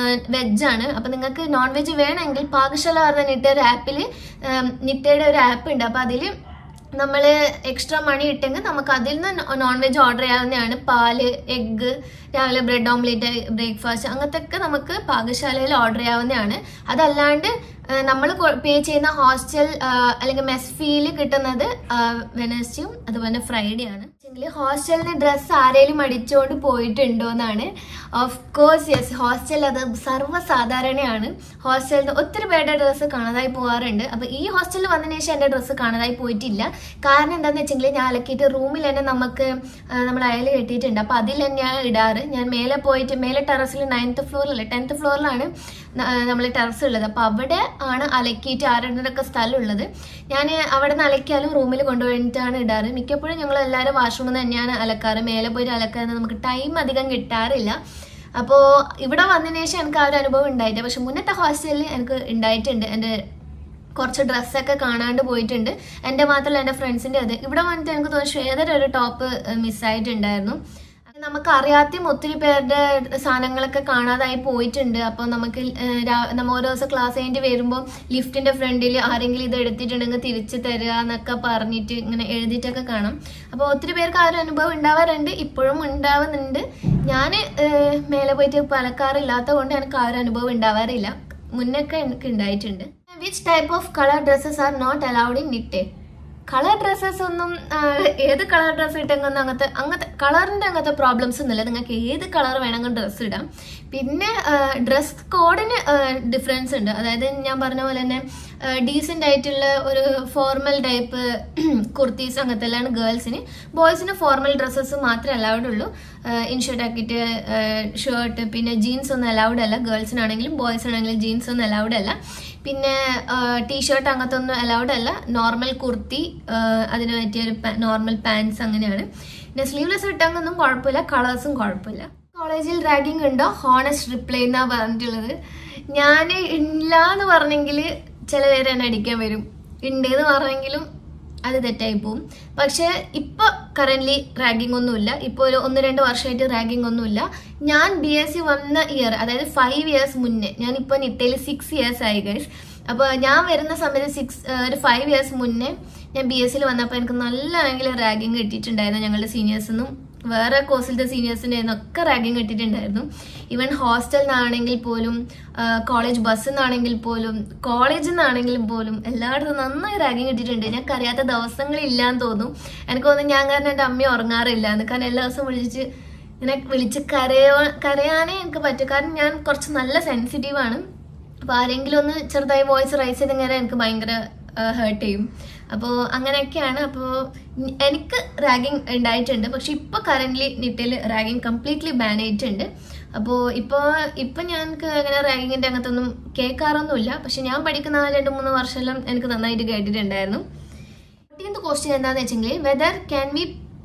വെജാണ് അപ്പോൾ നിങ്ങൾക്ക് നോൺ വെജ് വേണമെങ്കിൽ പാകശാല പറഞ്ഞ നിട്ട ഒരു ആപ്പിൽ നിട്ടയുടെ ഒരു ആപ്പ് ഉണ്ട് അപ്പോൾ അതിൽ നമ്മൾ എക്സ്ട്രാ മണി ഇട്ടെങ്കിൽ നമുക്ക് അതിൽ നിന്ന് നോൺ വെജ് ഓർഡർ ചെയ്യാവുന്നതാണ് പാല് എഗ്ഗ് രാവിലെ ബ്രെഡ് ഓംലേറ്റ് ബ്രേക്ക്ഫാസ്റ്റ് അങ്ങനത്തെ ഒക്കെ നമുക്ക് പാകശാലയിൽ ഓർഡർ ചെയ്യാവുന്നതാണ് അതല്ലാണ്ട് നമ്മൾ പേ ചെയ്യുന്ന ഹോസ്റ്റൽ അല്ലെങ്കിൽ മെസ് ഫീല് കിട്ടുന്നത് വെനസ്ഡേയും അതുപോലെ ഫ്രൈഡേ ആണ് ഹോസ്റ്റലിന് ഡ്രസ്സ് ആരെങ്കിലും അടിച്ചുകൊണ്ട് പോയിട്ടുണ്ടോ എന്നാണ് ഓഫ് കോഴ്സ് യെസ് ഹോസ്റ്റൽ അത് സർവ്വസാധാരണയാണ് ഹോസ്റ്റലിൽ ഒത്തിരി പേരുടെ ഡ്രസ്സ് കാണാതായി പോകാറുണ്ട് അപ്പോൾ ഈ ഹോസ്റ്റലിൽ വന്നതിന് ശേഷം എൻ്റെ ഡ്രസ്സ് കാണാതായി പോയിട്ടില്ല കാരണം എന്താണെന്ന് വെച്ചെങ്കിൽ ഞാൻ അലക്കിയിട്ട് റൂമിൽ തന്നെ നമുക്ക് നമ്മൾ അയൽ കെട്ടിയിട്ടുണ്ട് അപ്പോൾ അതിൽ തന്നെയാണ് ഇടാറ് ഞാൻ മേലെ പോയിട്ട് മേലെ ടെറസിൽ നയൻത്ത് ഫ്ലോറിലല്ല ടെൻത്ത് ഫ്ലോറിലാണ് നമ്മൾ ടെറസ് ഉള്ളത് അപ്പോൾ അവിടെ ആണ് അലക്കിയിട്ട് ആരുടെയൊക്കെ സ്ഥലം ഉള്ളത് ഞാൻ അവിടെ നിന്ന് അലക്കിയാലും റൂമിൽ കൊണ്ടുപോയിട്ടാണ് ഇടാറ് മിക്കപ്പോഴും ഞങ്ങൾ എല്ലാവരും വാഷ്റൂമിൽ നിന്ന് തന്നെയാണ് അലക്കാറ് മേലെ പോയിട്ട് അലക്കാൻ നമുക്ക് ടൈം അധികം കിട്ടാറില്ല അപ്പോൾ ഇവിടെ വന്നതിന് ശേഷം എനിക്ക് ആ ഒരു അനുഭവം ഉണ്ടായിട്ടില്ല പക്ഷെ മുന്നത്തെ ഹോസ്റ്റലിൽ എനിക്ക് ഉണ്ടായിട്ടുണ്ട് എൻ്റെ കുറച്ച് ഡ്രസ്സൊക്കെ കാണാണ്ട് പോയിട്ടുണ്ട് എൻ്റെ മാത്രമല്ല എൻ്റെ ഫ്രണ്ട്സിൻ്റെ അത് ഇവിടെ വന്നിട്ട് എനിക്ക് തോന്നുന്നു ശ്വേതര ഒരു ടോപ്പ് മിസ്സായിട്ടുണ്ടായിരുന്നു നമുക്ക് അറിയാത്തയും ഒത്തിരി പേരുടെ സാധനങ്ങളൊക്കെ കാണാതായി പോയിട്ടുണ്ട് അപ്പോൾ നമുക്ക് ഏഹ് രാ- നമ്മ ഓരോ ദിവസം ക്ലാസ് കഴിഞ്ഞിട്ട് വരുമ്പോൾ ലിഫ്റ്റിന്റെ ഫ്രണ്ടിൽ ആരെങ്കിലും ഇത് എടുത്തിട്ടുണ്ടെങ്കിൽ തിരിച്ചു തരിക എന്നൊക്കെ പറഞ്ഞിട്ട് ഇങ്ങനെ എഴുതിയിട്ടൊക്കെ കാണാം അപ്പോൾ ഒത്തിരി പേർക്ക് ആ ഒരു അനുഭവം ഉണ്ടാവാറുണ്ട് ഇപ്പോഴും ഉണ്ടാവുന്നുണ്ട് ഞാൻ മേലെ പോയിട്ട് പലക്കാറില്ലാത്ത കൊണ്ട് എനിക്ക് ആ ഒരു അനുഭവം ഉണ്ടാവാറില്ല മുന്നൊക്കെ എനിക്ക് ഉണ്ടായിട്ടുണ്ട് which type of colour dresses are not allowed in Nitte colour dresses ഒന്നും ആ, ഏത് കളർ ഡ്രസ്സ് ഇട്ടെങ്കിൽ അങ്ങനത്തെ അങ്ങനത്തെ കളറിന്റെ അങ്ങനത്തെ പ്രോബ്ലംസ് ഒന്നുമില്ല നിങ്ങൾക്ക് ഏത് കളർ വേണമെങ്കിൽ ഡ്രസ്സ് ഇടാം പിന്നെ ഡ്രസ് കോഡിന് ഡിഫറൻസ് ഉണ്ട് അതായത് ഞാൻ പറഞ്ഞ പോലെ തന്നെ ഡീസെന്റ് ആയിട്ടുള്ള ഒരു ഫോർമൽ ടൈപ്പ് കുർത്തീസ് അങ്ങനത്തെ എല്ലാം ഗേൾസിന് ബോയ്സിന് ഫോർമൽ ഡ്രസ്സസ് മാത്രമേ അലൗഡ് ഉള്ളൂ ഇൻഷർട്ട് ആക്കിയിട്ട് ഷർട്ട് പിന്നെ ജീൻസ് ഒന്നും അലൗഡ് അല്ല ഗേൾസിനാണെങ്കിലും ബോയ്സിനാണെങ്കിലും ജീൻസ് ഒന്നും അലൗഡ് അല്ല പിന്നെ ടീഷർട്ട് അങ്ങനത്തെ ഒന്നും അലൗഡ് അല്ല നോർമൽ കുർത്തി ആ, അതിന് പറ്റിയ ഒരു നോർമൽ പാൻസ് അങ്ങനെയാണ് പിന്നെ സ്ലീവ്ലെസ് ഇട്ടെങ്കിൽ കുഴപ്പമില്ല കളേഴ്സും കുഴപ്പമില്ല കോളേജിൽ റാഗിങ് ഉണ്ടോ ഹോണസ്റ്റ് റിപ്ലൈ എന്നാ പറഞ്ഞിട്ടുള്ളത് ഞാൻ ഇല്ല എന്ന് പറഞ്ഞെങ്കിൽ ചില പേര് എന്നെ അടിക്കാൻ വരും ഉണ്ട് എന്ന് പറഞ്ഞെങ്കിലും അത് തെറ്റായി പോവും പക്ഷെ ഇപ്പൊ കറന്റ് റാഗിംഗ് ഒന്നുമില്ല ഇപ്പൊ ഒരു ഒന്ന് രണ്ട് വർഷമായിട്ട് റാഗിംഗ് ഒന്നുമില്ല ഞാൻ ബി എസ് സി വന്ന ഇയർ അതായത് ഫൈവ് ഇയേഴ്സ് മുന്നേ ഞാൻ ഇപ്പൊ നിട്ടയിൽ സിക്സ് ഇയേഴ്സ് ആയി ഗൈസ് അപ്പോൾ ഞാൻ വരുന്ന സമയത്ത് സിക്സ് ഒരു ഫൈവ് ഇയേഴ്സ് മുന്നേ ഞാൻ ബി എസ് സിയിൽ വന്നപ്പോൾ എനിക്ക് നല്ല റാഗിങ് കിട്ടിയിട്ടുണ്ടായിരുന്നു ഞങ്ങളുടെ സീനിയേഴ്സിനും വേറെ കോഴ്സിലത്തെ സീനിയേഴ്സിൻ്റെ ഒക്കെ റാഗിങ് കിട്ടിയിട്ടുണ്ടായിരുന്നു ഈവൻ ഹോസ്റ്റലിൽ നിന്നാണെങ്കിൽ പോലും കോളേജ് ബസ്സിൽ നിന്നാണെങ്കിൽ പോലും കോളേജിൽ നിന്നാണെങ്കിൽ പോലും എല്ലായിടത്തും നന്നായി റാഗിങ് കിട്ടിയിട്ടുണ്ട് ഞങ്ങൾക്ക് അറിയാത്ത ദിവസങ്ങളില്ലാന്ന് തോന്നും എനിക്ക് തോന്നുന്നു ഞാൻ കാരണം എൻ്റെ അമ്മ ഉറങ്ങാറില്ല എന്ന് കാരണം എല്ലാ ദിവസവും വിളിച്ച് ഇങ്ങനെ വിളിച്ച് കരയോ കരയാനേ എനിക്ക് പറ്റും കാരണം ഞാൻ കുറച്ച് നല്ല സെൻസിറ്റീവാണ് അപ്പോൾ ആരെങ്കിലും ഒന്ന് ചെറുതായി വോയിസ് റൈസ് ചെയ്തെങ്ങനെ എനിക്ക് ഭയങ്കര ഹേർട്ട് ചെയ്യും അപ്പോൾ അങ്ങനെയൊക്കെയാണ് അപ്പോൾ എനിക്ക് റാഗിങ് ഉണ്ടായിട്ടുണ്ട് പക്ഷെ ഇപ്പോൾ കറൻ്റ്ലി നിട്ടിൽ റാഗിങ് കംപ്ലീറ്റ്ലി ബാൻ ചെയ്തിട്ടുണ്ട് അപ്പോൾ ഇപ്പോൾ ഇപ്പം ഞങ്ങൾക്ക് അങ്ങനെ റാഗിങ്ങിൻ്റെ അങ്ങനത്തെ ഒന്നും കേൾക്കാറൊന്നുമില്ല പക്ഷെ ഞാൻ പഠിക്കുന്ന ആ രണ്ട് മൂന്ന് വർഷമെല്ലാം എനിക്ക് നന്നായിട്ട് കേട്ടിട്ടുണ്ടായിരുന്നു ഫോർട്ടീൻത് ക്വസ്റ്റ്യൻ എന്താണെന്ന് വെച്ചെങ്കിൽ whether can we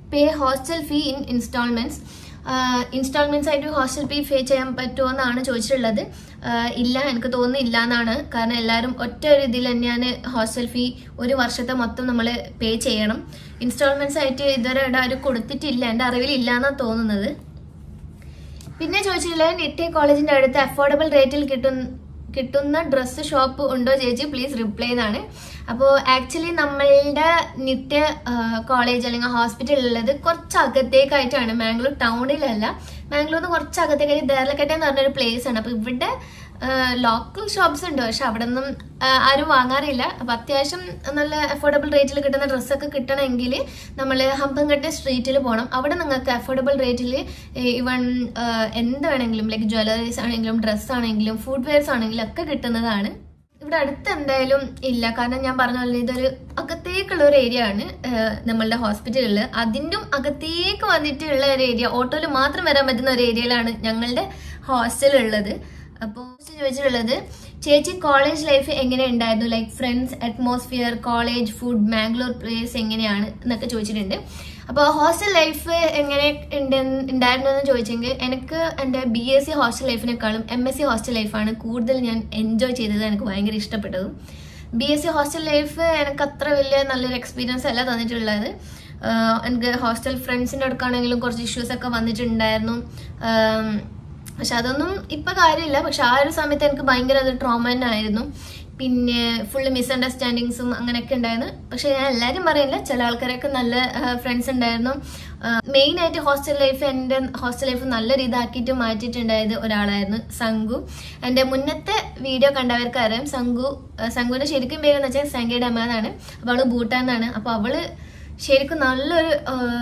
pay hostel fee in instalments instalments ആയിട്ട് ഹോസ്റ്റൽ ഫീ പേ ചെയ്യാൻ പറ്റുമോ എന്നാണ് ചോദിച്ചിട്ടുള്ളത് ആഹ് ഇല്ല എനിക്ക് തോന്നുന്നില്ല എന്നാണ് കാരണം എല്ലാവരും ഒറ്റ ഒരു ഇതിൽ തന്നെയാണ് ഹോസ്റ്റൽ ഫീ ഒരു വർഷത്തെ മൊത്തം നമ്മൾ പേ ചെയ്യണം ഇൻസ്റ്റാൾമെന്റ്സ് ആയിട്ട് ഇതുവരെ ഇവിടെ ആരും കൊടുത്തിട്ടില്ല എൻ്റെ അറിവിലില്ല എന്നാണ് തോന്നുന്നത് പിന്നെ ചോദിച്ചിട്ടുള്ളത് നിറ്റെ കോളേജിന്റെ അടുത്ത് അഫോർഡബിൾ റേറ്റിൽ കിട്ടുന്ന കിട്ടുന്ന ഡ്രസ്സ് ഷോപ്പ് ഉണ്ടോ ചേച്ചി പ്ലീസ് റിപ്ലൈ എന്നാണ് അപ്പോൾ ആക്ച്വലി നമ്മളുടെ നിത്യ കോളേജ് അല്ലെങ്കിൽ ഹോസ്പിറ്റൽ ഉള്ളത് കുറച്ച് അകത്തേക്കായിട്ടാണ് മാംഗ്ലൂർ ടൗണിലല്ല മാംഗ്ലൂരിൽ നിന്ന് കുറച്ച് അകത്തേക്കായിട്ട് ദേർലക്കട്ടെ എന്ന് പറഞ്ഞൊരു പ്ലേസ് ആണ് അപ്പോൾ ഇവിടെ ലോക്കൽ ഷോപ്സ് ഉണ്ട് പക്ഷെ അവിടെ നിന്നും ആരും വാങ്ങാറില്ല അപ്പം അത്യാവശ്യം നല്ല അഫോർഡബിൾ റേറ്റിൽ കിട്ടുന്ന ഡ്രസ്സൊക്കെ കിട്ടണമെങ്കിൽ നമ്മൾ ഹമ്പൻകട്ട് സ്ട്രീറ്റിൽ പോകണം അവിടെ നിങ്ങൾക്ക് അഫോർഡബിൾ റേറ്റിൽ ഇവൺ എന്ത് വേണമെങ്കിലും ലൈക്ക് ജ്വല്ലറീസ് ആണെങ്കിലും ഡ്രസ്സ് ആണെങ്കിലും ഫുഡ് വെയർസ് ആണെങ്കിലും ഒക്കെ കിട്ടുന്നതാണ് ഇവിടെ അടുത്ത് എന്തായാലും ഇല്ല കാരണം ഞാൻ പറഞ്ഞ പോലെ ഇതൊരു അകത്തേക്കുള്ള ഒരു ഏരിയ ആണ് ഏഹ്, നമ്മളുടെ ഹോസ്പിറ്റലിൽ അതിൻ്റെ അകത്തേക്ക് വന്നിട്ടുള്ള ഒരു ഏരിയ ഓട്ടോയിൽ മാത്രം വരാൻ പറ്റുന്ന ഒരു ഏരിയയിലാണ് ഞങ്ങളുടെ ഹോസ്റ്റൽ ഉള്ളത് അപ്പോൾ ചോദിച്ചിട്ടുള്ളത് ചേച്ചി കോളേജ് ലൈഫ് എങ്ങനെ ഉണ്ടായിരുന്നു like friends atmosphere college food Mangalore place എങ്ങനെയാണ് എന്നൊക്കെ ചോദിച്ചിട്ടുണ്ട് അപ്പോൾ ഹോസ്റ്റൽ ലൈഫ് എങ്ങനെ ഉണ്ട് ഉണ്ടായിരുന്നു എന്ന് ചോദിച്ചെങ്കിൽ എനിക്ക് എൻ്റെ ബി എസ് സി ഹോസ്റ്റൽ ലൈഫിനേക്കാളും എം എസ് സി ഹോസ്റ്റൽ ലൈഫാണ് കൂടുതൽ ഞാൻ എൻജോയ് ചെയ്തത് എനിക്ക് ഭയങ്കര ഇഷ്ടപ്പെട്ടതും B S C hostel life എനിക്ക് അത്ര വലിയ നല്ലൊരു എക്സ്പീരിയൻസ് അല്ല തന്നിട്ടുള്ളത് ആഹ് എനിക്ക് ഹോസ്റ്റൽ ഫ്രണ്ട്സിൻ്റെ അടുക്കാണെങ്കിലും കുറച്ച് ഇഷ്യൂസ് ഒക്കെ വന്നിട്ടുണ്ടായിരുന്നു ആം, പക്ഷെ അതൊന്നും ഇപ്പൊ കാര്യമില്ല പക്ഷെ ആ ഒരു സമയത്ത് എനിക്ക് ഭയങ്കര അത് ട്രോമ തന്നെ ആയിരുന്നു പിന്നെ ഫുള്ള് മിസ്അണ്ടർസ്റ്റാൻഡിങ്സും അങ്ങനെയൊക്കെ ഉണ്ടായിരുന്നു പക്ഷെ ഞാൻ എല്ലാവരും പറയില്ല ചില ആൾക്കാരൊക്കെ നല്ല ഫ്രണ്ട്സ് ഉണ്ടായിരുന്നു മെയിൻ ആയിട്ട് ഹോസ്റ്റൽ ലൈഫ് എൻ്റെ ഹോസ്റ്റൽ ലൈഫ് നല്ല ഇതാക്കിയിട്ട് മാറ്റിയിട്ടുണ്ടായത് ഒരാളായിരുന്നു സംഗു എൻ്റെ മുന്നത്തെ വീഡിയോ കണ്ടവർക്ക് അറിയാം സംഗു ആ, സംഗുവിന്റെ ശരിക്കും പേരെന്ന് വെച്ചാൽ സംഗയുടെ അമ്മ എന്നാണ് അപ്പോൾ അവള് ഭൂട്ടാനാണ് അപ്പോൾ അവള് ശരിക്കും നല്ലൊരു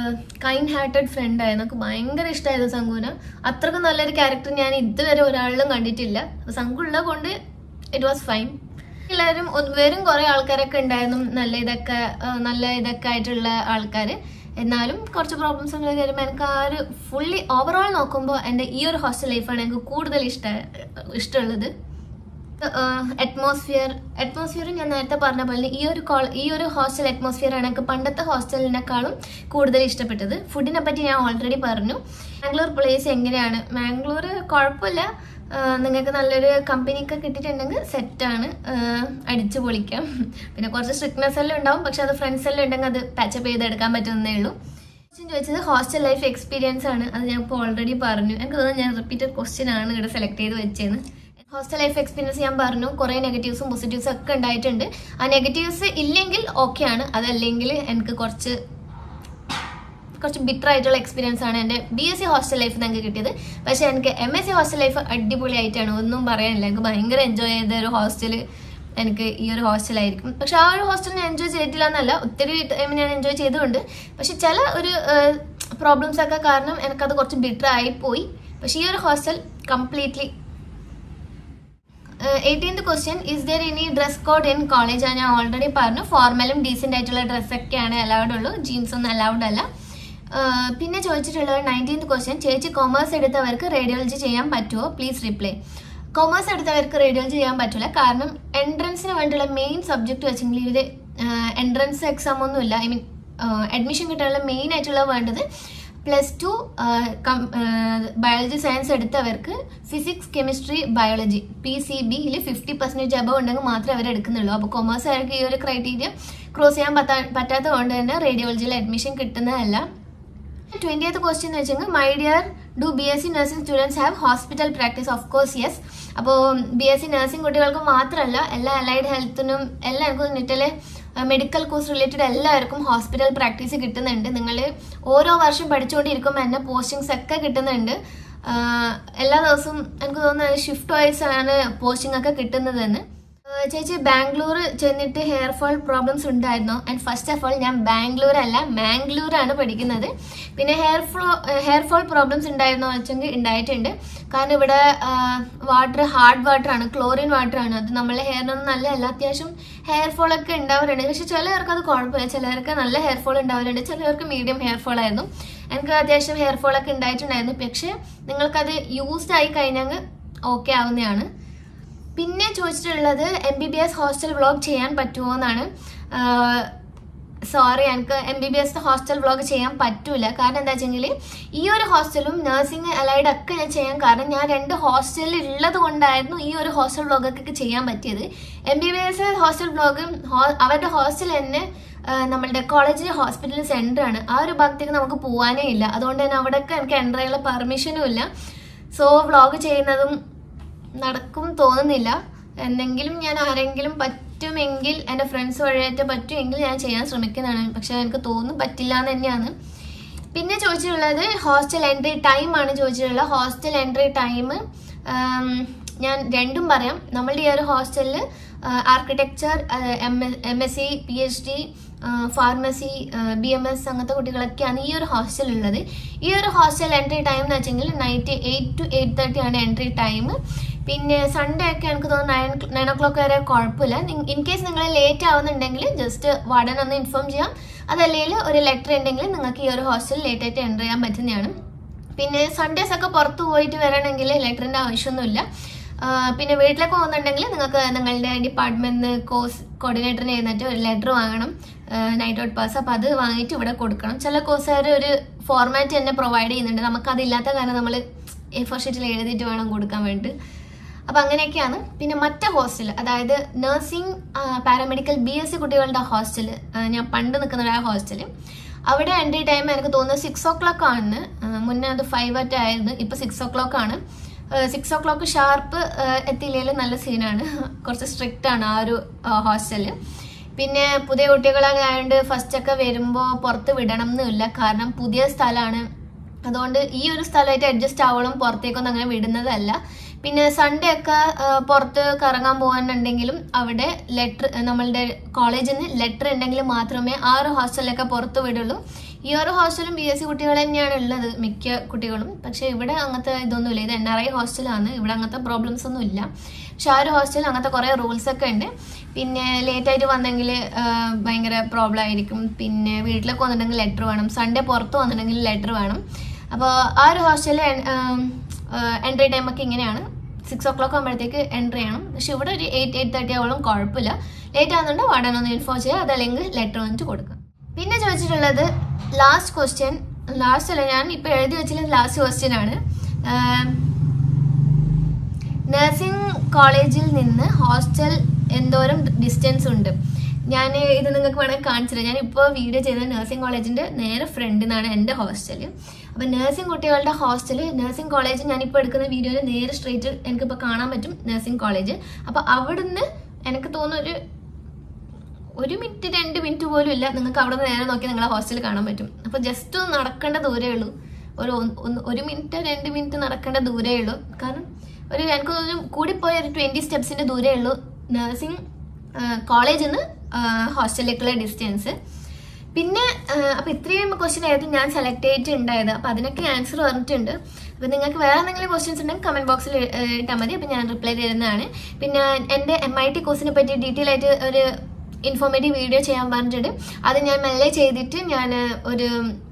കൈൻഡ് ഹാർട്ടഡ് ഫ്രണ്ട് ആയിരുന്നു എനിക്ക് ഭയങ്കര ഇഷ്ടമായിരുന്നു സംഗുവിന് അത്രക്കും നല്ലൊരു ക്യാരക്ടർ ഞാൻ ഇതുവരെ ഒരാളിലും കണ്ടിട്ടില്ല അപ്പൊ സംഗു ഉള്ളത് കൊണ്ട് ഇറ്റ് വാസ് ഫൈൻ എല്ലാവരും ഒന്ന് വെറും കുറെ ആൾക്കാരൊക്കെ ഉണ്ടായിരുന്നു നല്ല ഇതൊക്കെ ആ, നല്ല ഇതൊക്കെ ആയിട്ടുള്ള ആൾക്കാർ എന്നാലും കുറച്ച് പ്രോബ്ലംസ് ഒക്കെ വരുമ്പോൾ എനിക്ക് ആ ഒരു ഫുള്ളി ഓവറോൾ നോക്കുമ്പോൾ എൻ്റെ ഈ ഒരു ഹോസ്റ്റൽ ലൈഫാണ് എനിക്ക് കൂടുതൽ ഇഷ്ട ഇഷ്ടമുള്ളത് അറ്റ്മോസ്ഫിയർ അറ്റ്മോസ്ഫിയർ ഞാൻ നേരത്തെ പറഞ്ഞ പോലെ ഈ ഒരു കോൾ ഈ ഒരു ഹോസ്റ്റൽ അറ്റ്മോസ്ഫിയർ ആണ് എനിക്ക് പണ്ടത്തെ ഹോസ്റ്റലിനേക്കാളും കൂടുതൽ ഇഷ്ടപ്പെട്ടത് ഫുഡിനെ പറ്റി ഞാൻ ഓൾറെഡി പറഞ്ഞു മാംഗ്ലൂർ പ്ലേസ് എങ്ങനെയാണ് മാംഗ്ലൂർ കുഴപ്പമില്ല നിങ്ങൾക്ക് നല്ലൊരു കമ്പനിയൊക്കെ കിട്ടിയിട്ടുണ്ടെങ്കിൽ സെറ്റാണ് അടിച്ചു പൊളിക്കാം പിന്നെ കുറച്ച് സ്ട്രിക്ട്നെസ് എല്ലാം ഉണ്ടാവും പക്ഷെ അത് ഫ്രണ്ട്സ് എല്ലാം ഉണ്ടെങ്കിൽ അത് പാച്ചപ്പ് ചെയ്തെടുക്കാൻ പറ്റുന്നേ ഉള്ളൂ ക്വസ്റ്റ്യൻ ചോദിച്ചത് ഹോസ്റ്റൽ ലൈഫ് എക്സ്പീരിയൻസ് ആണ് അത് ഞാൻ ഇപ്പോൾ ഓൾറെഡി പറഞ്ഞു എനിക്ക് തോന്നുന്നു ഞാൻ റിപ്പീറ്റഡ് ക്വസ്റ്റ്യൻ ആണ് ഇവിടെ സെലക്ട് ചെയ്ത് വെച്ചതെന്ന് ഹോസ്റ്റൽ ലൈഫ് എക്സ്പീരിയൻസ് ഞാൻ പറഞ്ഞു കുറേ നെഗറ്റീവ്സും പോസിറ്റീവ്സും ഒക്കെ ഉണ്ടായിട്ടുണ്ട് ആ നെഗറ്റീവ്സ് ഇല്ലെങ്കിൽ ഓക്കെ ആണ് അതല്ലെങ്കിൽ എനിക്ക് കുറച്ച് കുറച്ച് ബിറ്റർ ആയിട്ടുള്ള എക്സ്പീരിയൻസ് ആണ് എൻ്റെ B S C hostel life ഞങ്ങൾക്ക് കിട്ടിയത് പക്ഷെ എനിക്ക് M S C hostel life അടിപൊളിയായിട്ടാണ് ഒന്നും പറയാനില്ല എനിക്ക് ഭയങ്കര എൻജോയ് ചെയ്ത ഒരു ഹോസ്റ്റൽ എനിക്ക് ഈ ഒരു ഹോസ്റ്റലായിരിക്കും പക്ഷെ ആ ഒരു ഹോസ്റ്റൽ ഞാൻ എൻജോയ് ചെയ്തിട്ടില്ല എന്നല്ല ഒത്തിരി ടൈം ഞാൻ എൻജോയ് ചെയ്തുകൊണ്ട് പക്ഷെ ചില ഒരു പ്രോബ്ലംസ് ഒക്കെ കാരണം എനിക്കത് കുറച്ച് ബിറ്റർ ആയിപ്പോയി പക്ഷെ ഈ ഒരു hostel completely eighteenth question is there any dress code in college ഞാൻ ഓൾറെഡി പറഞ്ഞു ഫോർമലും ഡീസെന്റ് ആയിട്ടുള്ള ഡ്രസ്സൊക്കെയാണ് അലൗഡ് ഉള്ളൂ ജീൻസ് ഒന്നും അലൗഡ് അല്ല Uh, പിന്നെ ചോദിച്ചിട്ടുള്ളത് നയൻറ്റീൻത് ക്വസ്റ്റ്യൻ ചേച്ചി കൊമേഴ്സ് എടുത്തവർക്ക് റേഡിയോളജി ചെയ്യാൻ പറ്റുമോ പ്ലീസ് റിപ്ലൈ കൊമേഴ്സ് എടുത്തവർക്ക് റേഡിയോളജി ചെയ്യാൻ പറ്റില്ല കാരണം എൻട്രൻസിന് വേണ്ടിയുള്ള മെയിൻ സബ്ജക്ട് വെച്ചെങ്കിൽ ഇവര് എൻട്രൻസ് എക്സാം ഒന്നുമില്ല ഐ മീൻ അഡ്മിഷൻ കിട്ടാനുള്ള മെയിൻ ആയിട്ടുള്ള വേണ്ടത് പ്ലസ് ടു ബയോളജി സയൻസ് എടുത്തവർക്ക് physics chemistry biology P C ബിയിൽ ഫിഫ്റ്റി പെർസെൻറ്റേജ് അബവ് ഉണ്ടെങ്കിൽ മാത്രമേ അവർ എടുക്കുന്നുള്ളൂ അപ്പോൾ കൊമേഴ്സ് അവർക്ക് ഈ ഒരു ക്രൈറ്റീരിയ ക്രോസ് ചെയ്യാൻ പറ്റാ പറ്റാത്തത് കൊണ്ട് തന്നെ റേഡിയോളജിയിൽ അഡ്മിഷൻ കിട്ടുന്നതല്ല ട്വന്റിയത്ത് ക്വസ്റ്റ്യൻ എന്ന് വെച്ചാൽ my dear do B S C nursing students have hospital practice of course yes അപ്പോൾ ബി എസ് സി നഴ്സിംഗ് കുട്ടികൾക്ക് മാത്രമല്ല എല്ലാ അലൈഡ് ഹെൽത്തിനും എല്ലാവർക്കും നിറ്റിലെ മെഡിക്കൽ കോഴ്സ് റിലേറ്റഡ് എല്ലാവർക്കും ഹോസ്പിറ്റൽ പ്രാക്ടീസ് കിട്ടുന്നുണ്ട് നിങ്ങൾ ഓരോ വർഷം പഠിച്ചുകൊണ്ടിരിക്കുമ്പോൾ തന്നെ പോസ്റ്റിങ്സ് ഒക്കെ കിട്ടുന്നുണ്ട് ആഹ് എല്ലാ ദിവസവും എനിക്ക് തോന്നുന്നത് ഷിഫ്റ്റ് വൈസ് ആണ് പോസ്റ്റിംഗ് ഒക്കെ കിട്ടുന്നതെന്ന് ആഹ് ചേച്ചി ബാംഗ്ലൂർ ചെന്നിട്ട് ഹെയർ ഫോൾ പ്രോബ്ലംസ് ഉണ്ടായിരുന്നു ആൻഡ് ഫസ്റ്റ് ഓഫ് ഓൾ ഞാൻ ബാംഗ്ലൂർ അല്ല മാംഗ്ലൂരാണ് പഠിക്കുന്നത് പിന്നെ hair flow hair fall problems ഉണ്ടായിരുന്നോ വെച്ചെങ്കിൽ ഉണ്ടായിട്ടുണ്ട് കാരണം ഇവിടെ വാട്ടർ ഹാർഡ് വാട്ടർ ആണ് ക്ലോറിൻ വാട്ടർ ആണ് അത് നമ്മളെ ഹെയറിനൊന്നും നല്ലതല്ല അത്യാവശ്യം ഹെയർ ഫോൾ ഒക്കെ ഉണ്ടാവാറുണ്ട് പക്ഷെ ചിലർക്ക് അത് കുഴപ്പമില്ല ചിലർക്ക് നല്ല ഹെയർ ഫോൾ ഉണ്ടാവാറുണ്ട് ചിലർക്ക് മീഡിയം ഹെയർ ഫോൾ ആയിരുന്നു എനിക്ക് അത്യാവശ്യം ഹെയർ ഫോൾ ഒക്കെ ഉണ്ടായിട്ടുണ്ടായിരുന്നു പക്ഷെ നിങ്ങൾക്കത് യൂസ്ഡ് ആയി കഴിഞ്ഞാൽ ഓക്കെ ആവുന്നതാണ് പിന്നെ ചോദിച്ചിട്ടുള്ളത് M B B S hostel vlog ചെയ്യാൻ പറ്റുമോ എന്നാണ് ആഹ് സോറി എനിക്ക് M B B S hostel vlog ചെയ്യാൻ പറ്റൂല കാരണം എന്താ വെച്ചെങ്കിൽ ഈ ഒരു ഹോസ്റ്റലും നഴ്സിംഗ് അലൈഡ് ഒക്കെ ഞാൻ ചെയ്യാൻ കാരണം ഞാൻ രണ്ട് ഹോസ്റ്റലിൽ ഉള്ളത് കൊണ്ടായിരുന്നു ഈ ഒരു ഹോസ്റ്റൽ വ്ളോഗൊക്കെ ചെയ്യാൻ പറ്റിയത് M B B S hostel vlog അവരുടെ ഹോസ്റ്റൽ തന്നെ ആ, നമ്മളുടെ കോളേജിലെ ഹോസ്പിറ്റൽ സെന്റർ ആണ് ആ ഒരു ഭാഗത്തേക്ക് നമുക്ക് പോകാനേ ഇല്ല അതുകൊണ്ട് തന്നെ അവിടെയൊക്കെ എനിക്ക് എൻ്റർ ചെയ്യാനുള്ള പെർമിഷനും ഇല്ല സോ വ്ളോഗ് ചെയ്യുന്നതും നടക്കും തോന്നുന്നില്ല എന്തെങ്കിലും ഞാൻ ആരെങ്കിലും പറ്റുമെങ്കിൽ എൻ്റെ ഫ്രണ്ട്സ് വഴിയായിട്ട് പറ്റുമെങ്കിൽ ഞാൻ ചെയ്യാൻ ശ്രമിക്കുന്നതാണ് പക്ഷെ എനിക്ക് തോന്നുന്നു പറ്റില്ല എന്ന് തന്നെയാണ് പിന്നെ ചോദിച്ചിട്ടുള്ളത് ഹോസ്റ്റൽ എൻട്രി ടൈം ആണ് ചോദിച്ചിട്ടുള്ളത് ഹോസ്റ്റൽ എൻട്രി ടൈം ഞാൻ രണ്ടും പറയാം നമ്മളുടെ ഈ ഒരു ഹോസ്റ്റലിൽ architecture M M S C P H D pharmacy B M S അങ്ങനത്തെ കുട്ടികളൊക്കെയാണ് ഈ ഒരു ഹോസ്റ്റൽ ഉള്ളത് ഈ ഒരു ഹോസ്റ്റൽ എൻട്രി ടൈം എന്ന് വെച്ചെങ്കിൽ night eight to eight thirty ആണ് എൻട്രി ടൈം പിന്നെ സൺഡേ ഒക്കെ എനിക്ക് തോന്നുന്നു നയൻ നയൻ ഒ ക്ലോക്ക് വരെ കുഴപ്പമില്ല ഇൻ കേസ് നിങ്ങൾ ലേറ്റ് ആവുന്നുണ്ടെങ്കിൽ ജസ്റ്റ് വാർഡൻ ഒന്ന് ഇൻഫോം ചെയ്യാം അതല്ലെങ്കിൽ ഒരു ലെറ്റർ ഉണ്ടെങ്കിൽ നിങ്ങൾക്ക് ഈ ഒരു ഹോസ്റ്റൽ ലേറ്റ് ആയിട്ട് എൻ്റർ ചെയ്യാൻ പറ്റുന്നതാണ് പിന്നെ സൺഡേസ് ഒക്കെ പുറത്ത് പോയിട്ട് വരണമെങ്കിൽ ലെറ്ററിൻ്റെ ആവശ്യമൊന്നുമില്ല ആ, പിന്നെ വീട്ടിലേക്ക് പോകുന്നുണ്ടെങ്കിൽ നിങ്ങൾക്ക് നിങ്ങളുടെ ഡിപ്പാർട്ട്മെന്റ് കോഴ്സ് കോർഡിനേറ്ററിന് എഴുന്നിട്ട് ഒരു ലെറ്റർ വാങ്ങണം നൈറ്റ് ഔട്ട് പാസ് അപ്പോൾ അത് വാങ്ങിയിട്ട് ഇവിടെ കൊടുക്കണം ചില കോഴ്സുകാർ ഒരു ഫോർമാറ്റ് തന്നെ പ്രൊവൈഡ് ചെയ്യുന്നുണ്ട് നമുക്കതില്ലാത്ത കാരണം നമ്മൾ എ ഫോർ ഷീറ്റിൽ എഴുതിയിട്ട് വേണം കൊടുക്കാൻ വേണ്ടി അപ്പം അങ്ങനെയൊക്കെയാണ് പിന്നെ മറ്റേ ഹോസ്റ്റൽ അതായത് nursing paramedical B S C കുട്ടികളുടെ ഹോസ്റ്റൽ ഞാൻ പണ്ട് നിൽക്കുന്ന ആ ഹോസ്റ്റൽ അവിടെ എൻട്രി ടൈം എനിക്ക് തോന്നുന്നത് സിക്സ് ഓ ക്ലോക്ക് ആണ് ആ, മുന്നേ അത് ഫൈവ് അറ്റ് ആയിരുന്നു ഇപ്പം സിക്സ് ഓ ക്ലോക്ക് ആണ് സിക്സ് ഓ ക്ലോക്ക് ഷാർപ്പ് എത്തിയില്ലെങ്കിൽ നല്ല സീനാണ് കുറച്ച് സ്ട്രിക്റ്റ് ആണ് ആ ഒരു ഹോസ്റ്റല് പിന്നെ പുതിയ കുട്ടികളായതുകൊണ്ട് ഫസ്റ്റ് ഒക്കെ വരുമ്പോൾ പുറത്ത് വിടണം എന്നില്ല കാരണം പുതിയ സ്ഥലമാണ് അതുകൊണ്ട് ഈ ഒരു സ്ഥലമായിട്ട് അഡ്ജസ്റ്റ് ആവണം പുറത്തേക്കൊന്നും അങ്ങനെ വിടുന്നതല്ല പിന്നെ സൺഡേ ഒക്കെ ആ, പുറത്ത് കറങ്ങാൻ പോകാനുണ്ടെങ്കിലും അവിടെ ലെറ്റർ നമ്മളുടെ കോളേജിൽ നിന്ന് ലെറ്റർ ഉണ്ടെങ്കിൽ മാത്രമേ ആ ഒരു ഹോസ്റ്റലിലൊക്കെ പുറത്ത് വിടുള്ളൂ ഈ ഒരു ഹോസ്റ്റലും ബി എസ് സി കുട്ടികൾ തന്നെയാണ് ഉള്ളത് മിക്ക കുട്ടികളും പക്ഷെ ഇവിടെ അങ്ങനത്തെ ഇതൊന്നുമില്ല ഇത് എൻ ആർ ഐ ഹോസ്റ്റലാണ് ഇവിടെ അങ്ങനത്തെ പ്രോബ്ലംസ് ഒന്നും ഇല്ല പക്ഷെ ആ ഒരു ഹോസ്റ്റലിൽ അങ്ങനത്തെ കുറേ റൂൾസ് ഒക്കെ ഉണ്ട് പിന്നെ ലേറ്റ് ആയിട്ട് വന്നെങ്കിൽ ഭയങ്കര പ്രോബ്ലം ആയിരിക്കും പിന്നെ വീട്ടിലേക്ക് വന്നിട്ടുണ്ടെങ്കിൽ ലെറ്റർ വേണം സൺഡേ പുറത്ത് വന്നിട്ടുണ്ടെങ്കിൽ ലെറ്റർ വേണം അപ്പോൾ ആ ഒരു ഹോസ്റ്റലിൽ എൻട്രി ടൈമൊക്കെ ഇങ്ങനെയാണ് സിക്സ് ഓ ക്ലോക്ക് ആകുമ്പോഴത്തേക്ക് എൻട്രി ചെയ്യണം പക്ഷെ ഇവിടെ ഒരു എയ്റ്റ് എയ്റ്റ് തേർട്ടി ആവോളം കുഴപ്പമില്ല ലേറ്റ് ആകുന്നുണ്ട് വാർഡൻ ഒന്ന് ഇൻഫോം ചെയ്യുക അതല്ലെങ്കിൽ ലെറ്റർ വന്നിട്ട് കൊടുക്കുക പിന്നെ ചോദിച്ചിട്ടുള്ളത് ലാസ്റ്റ് ക്വസ്റ്റ്യൻ ലാസ്റ്റ് അല്ല ഞാൻ ഇപ്പോൾ എഴുതി വെച്ചിട്ടുള്ള ലാസ്റ്റ് ക്വസ്റ്റ്യൻ ആണ് നഴ്സിംഗ് കോളേജിൽ നിന്ന് ഹോസ്റ്റൽ എന്തോരം ഡിസ്റ്റൻസ് ഉണ്ട് ഞാൻ ഇത് നിങ്ങൾക്ക് വേണമെങ്കിൽ കാണിച്ചില്ല ഞാൻ ഇപ്പോൾ വീഡിയോ ചെയ്ത നഴ്സിംഗ് കോളേജിൻ്റെ നേരെ ഫ്രണ്ടിൽ നിന്നാണ് എൻ്റെ ഹോസ്റ്റൽ അപ്പോൾ നഴ്സിംഗ് കുട്ടികളുടെ ഹോസ്റ്റൽ നഴ്സിംഗ് കോളേജ് ഞാനിപ്പോൾ എടുക്കുന്ന വീഡിയോയിൽ നേരെ സ്ട്രേറ്റ് എനിക്കിപ്പോൾ കാണാൻ പറ്റും നഴ്സിംഗ് കോളേജ് അപ്പോൾ അവിടുന്ന് എനിക്ക് തോന്നുന്നു ഒരു ഒരു മിനിറ്റ് രണ്ട് മിനിറ്റ് പോലും ഇല്ല നിങ്ങൾക്ക് അവിടെ നിന്ന് നേരെ നോക്കി നിങ്ങളെ ഹോസ്റ്റലിൽ കാണാൻ പറ്റും അപ്പോൾ ജസ്റ്റ് ഒന്ന് നടക്കേണ്ട ദൂരേ ഉള്ളൂ ഒരു ഒന്ന് ഒന്ന് ഒരു മിനിറ്റ് രണ്ട് മിനിറ്റ് നടക്കേണ്ട ദൂരേ ഉള്ളൂ കാരണം ഒരു എനിക്ക് തോന്നുന്നു കൂടിപ്പോയ ഒരു ട്വൻറ്റി സ്റ്റെപ്സിൻ്റെ ദൂരേ ഉള്ളൂ നഴ്സിംഗ് കോളേജിൽ നിന്ന് ഹോസ്റ്റലിലേക്കുള്ള ഡിസ്റ്റൻസ് പിന്നെ അപ്പോൾ ഇത്രയും ക്വസ്റ്റ്യൻ ആയിരുന്നു ഞാൻ സെലക്ട് ചെയ്തിട്ടുണ്ടായത് അപ്പോൾ അതിനൊക്കെ ആൻസർ പറഞ്ഞിട്ടുണ്ട് അപ്പോൾ നിങ്ങൾക്ക് വേറെ എന്തെങ്കിലും ക്വസ്റ്റ്യൻസ് ഉണ്ടെങ്കിൽ കമൻറ്റ് ബോക്സിൽ ഇട്ടാൽ മതി അപ്പോൾ ഞാൻ റിപ്ലൈ തരുന്നതാണ് പിന്നെ എൻ്റെ എം ഐ ടി കോഴ്സിനെ പറ്റി ഡീറ്റെയിൽ ആയിട്ട് ഒരു ഇൻഫോർമേറ്റീവ് വീഡിയോ ചെയ്യാൻ പറഞ്ഞിട്ടുണ്ട് അത് ഞാൻ മെല്ലെ ചെയ്തിട്ട് ഞാൻ ഒരു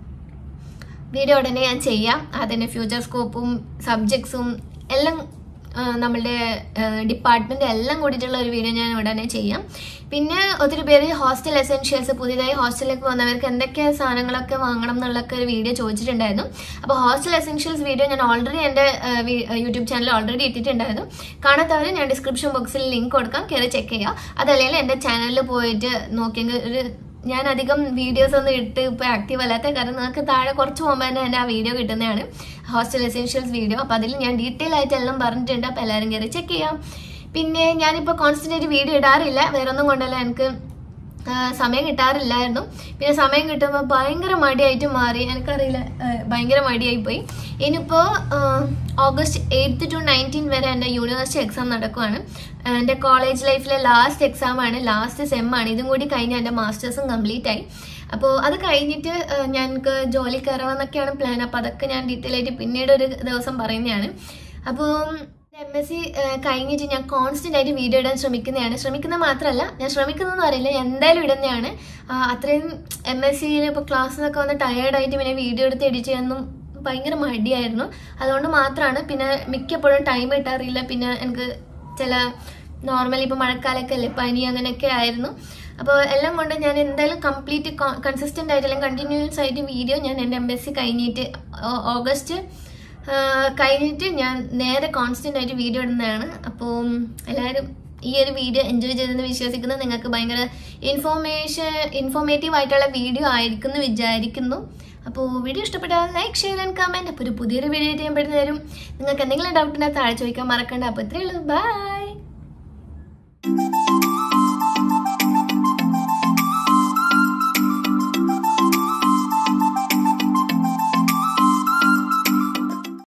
വീഡിയോ ഉടനെ ഞാൻ ചെയ്യാം അതിൻ്റെ ഫ്യൂച്ചർ സ്കോപ്പും സബ്ജക്ട്സും എല്ലാം ആ, നമ്മളുടെ ഡിപ്പാർട്ട്മെന്റ് എല്ലാം കൂടിയിട്ടുള്ള ഒരു വീഡിയോ ഞാൻ ഉടനെ ചെയ്യാം പിന്നെ ഒത്തിരി പേര് ഹോസ്റ്റൽ എസെൻഷ്യൽസ് പുതിയതായി ഹോസ്റ്റലിലേക്ക് വന്നവർക്ക് എന്തൊക്കെ സാധനങ്ങളൊക്കെ വാങ്ങണം എന്നുള്ളൊക്കെ ഒരു വീഡിയോ ചോദിച്ചിട്ടുണ്ടായിരുന്നു അപ്പോൾ ഹോസ്റ്റൽ എസെൻഷ്യൽസ് വീഡിയോ ഞാൻ ഓൾറെഡി എൻ്റെ യൂട്യൂബ് ചാനൽ ഓൾറെഡി ഇട്ടിട്ടുണ്ടായിരുന്നു കാണാത്തവർ ഞാൻ ഡിസ്ക്രിപ്ഷൻ ബോക്സിൽ ലിങ്ക് കൊടുക്കാം കയറി ചെക്ക് ചെയ്യുക അതല്ലെങ്കിൽ എൻ്റെ ചാനലിൽ പോയിട്ട് നോക്കിയെങ്കിൽ ഒരു ഞാൻ അധികം വീഡിയോസ് ഒന്നും ഇട്ട് ഇപ്പോൾ ആക്റ്റീവ് അല്ലാത്ത കാരണം നിങ്ങൾക്ക് താഴെ കുറച്ച് പോകുമ്പോൾ തന്നെ എൻ്റെ ആ വീഡിയോ കിട്ടുന്നതാണ് ഹോസ്റ്റൽ എസെൻഷ്യൽസ് വീഡിയോ അപ്പോൾ അതിൽ ഞാൻ ഡീറ്റെയിൽ ആയിട്ട് എല്ലാം പറഞ്ഞിട്ടുണ്ട് അപ്പോൾ എല്ലാവരും കയറി ചെക്ക് ചെയ്യാം പിന്നെ ഞാനിപ്പോൾ കോൺസ്റ്റൻ്റ് ആയിട്ട് വീഡിയോ ഇടാറില്ല വേറെ ഒന്നും കൊണ്ടല്ല എനിക്ക് ആ, സമയം കിട്ടാറില്ലായിരുന്നു പിന്നെ സമയം കിട്ടുമ്പോൾ ഭയങ്കര മടിയായിട്ട് മാറി എനിക്കറിയില്ല ആ, ഭയങ്കര മടിയായി പോയി ഇനിയിപ്പോൾ ഓഗസ്റ്റ് എയ്ത്ത് ടു നയൻറ്റീൻ വരെ എൻ്റെ യൂണിവേഴ്സിറ്റി എക്സാം നടക്കുവാണ് ആ, എൻ്റെ കോളേജ് ലൈഫിലെ ലാസ്റ്റ് എക്സാം ആണ് ലാസ്റ്റ് സെം ആണ് ഇതും കൂടി കഴിഞ്ഞ് എൻ്റെ മാസ്റ്റേഴ്സും കംപ്ലീറ്റ് ആയി അപ്പോൾ അത് കഴിഞ്ഞിട്ട് ആ, ഞങ്ങൾക്ക് ജോലി കയറാമെന്നൊക്കെയാണ് പ്ലാൻ അപ്പോൾ അതൊക്കെ ഞാൻ ഡീറ്റെയിൽ ആയിട്ട് പിന്നീട് ഒരു ദിവസം പറയുന്നതാണ് അപ്പോൾ എം എസ് സി കഴിഞ്ഞിട്ട് ഞാൻ കോൺസ്റ്റന്റ് ആയിട്ട് വീഡിയോ ഇടാൻ ശ്രമിക്കുന്നതാണ് ശ്രമിക്കുന്നത് മാത്രമല്ല ഞാൻ ശ്രമിക്കുന്നതെന്ന് അറിയില്ല ഞാൻ എന്തായാലും ഇടുന്നതാണ് ആ, അത്രയും എം എസ് സിയിൽ ഇപ്പോൾ ക്ലാസ്സിലൊക്കെ വന്ന് ടയേർഡായിട്ട് പിന്നെ വീഡിയോ എടുത്ത് എഡിറ്റ് ചെയ്യാനൊന്നും ഭയങ്കര മടിയായിരുന്നു അതുകൊണ്ട് മാത്രമാണ് പിന്നെ മിക്കപ്പോഴും ടൈം കിട്ടാറില്ല പിന്നെ എനിക്ക് ചില നോർമലി ഇപ്പോൾ മഴക്കാലമൊക്കെ അല്ലേ പനി അങ്ങനെയൊക്കെ ആയിരുന്നു അപ്പോൾ എല്ലാം കൊണ്ട് ഞാൻ എന്തായാലും കംപ്ലീറ്റ് കൺസിസ്റ്റൻ്റ് ആയിട്ട് അല്ലെങ്കിൽ കണ്ടിന്യൂസ് ആയിട്ട് വീഡിയോ ഞാൻ എൻ്റെ എം എസ് സി കഴിഞ്ഞിട്ട് ഓ- ഓഗസ്റ്റ് ആ, കഴിഞ്ഞിട്ട് ഞാൻ നേരെ കോൺസ്റ്റൻ്റ് ആയിട്ട് വീഡിയോ ഇടുന്നതാണ് അപ്പോൾ എല്ലാവരും ഈ ഒരു വീഡിയോ എൻജോയ് ചെയ്തെന്ന് വിശ്വസിക്കുന്നു നിങ്ങൾക്ക് ഭയങ്കര ഇൻഫോർമേഷൻ ഇൻഫോർമേറ്റീവ് ആയിട്ടുള്ള വീഡിയോ ആയിരിക്കും എന്ന് വിചാരിക്കുന്നു അപ്പോൾ വീഡിയോ ഇഷ്ടപ്പെട്ടാൽ ലൈക്ക് ഷെയർ ആൻഡ് കമൻറ്റ് അപ്പോൾ ഒരു പുതിയൊരു വീഡിയോ ചെയ്യാൻ തരും നിങ്ങൾക്ക് എന്തെങ്കിലും ഡൗട്ട് ഉണ്ടെങ്കിൽ താഴെ ചോദിക്കാൻ മറക്കണ്ട അപ്പോൾ ഇത്രയേ ഉള്ളൂ ബൈ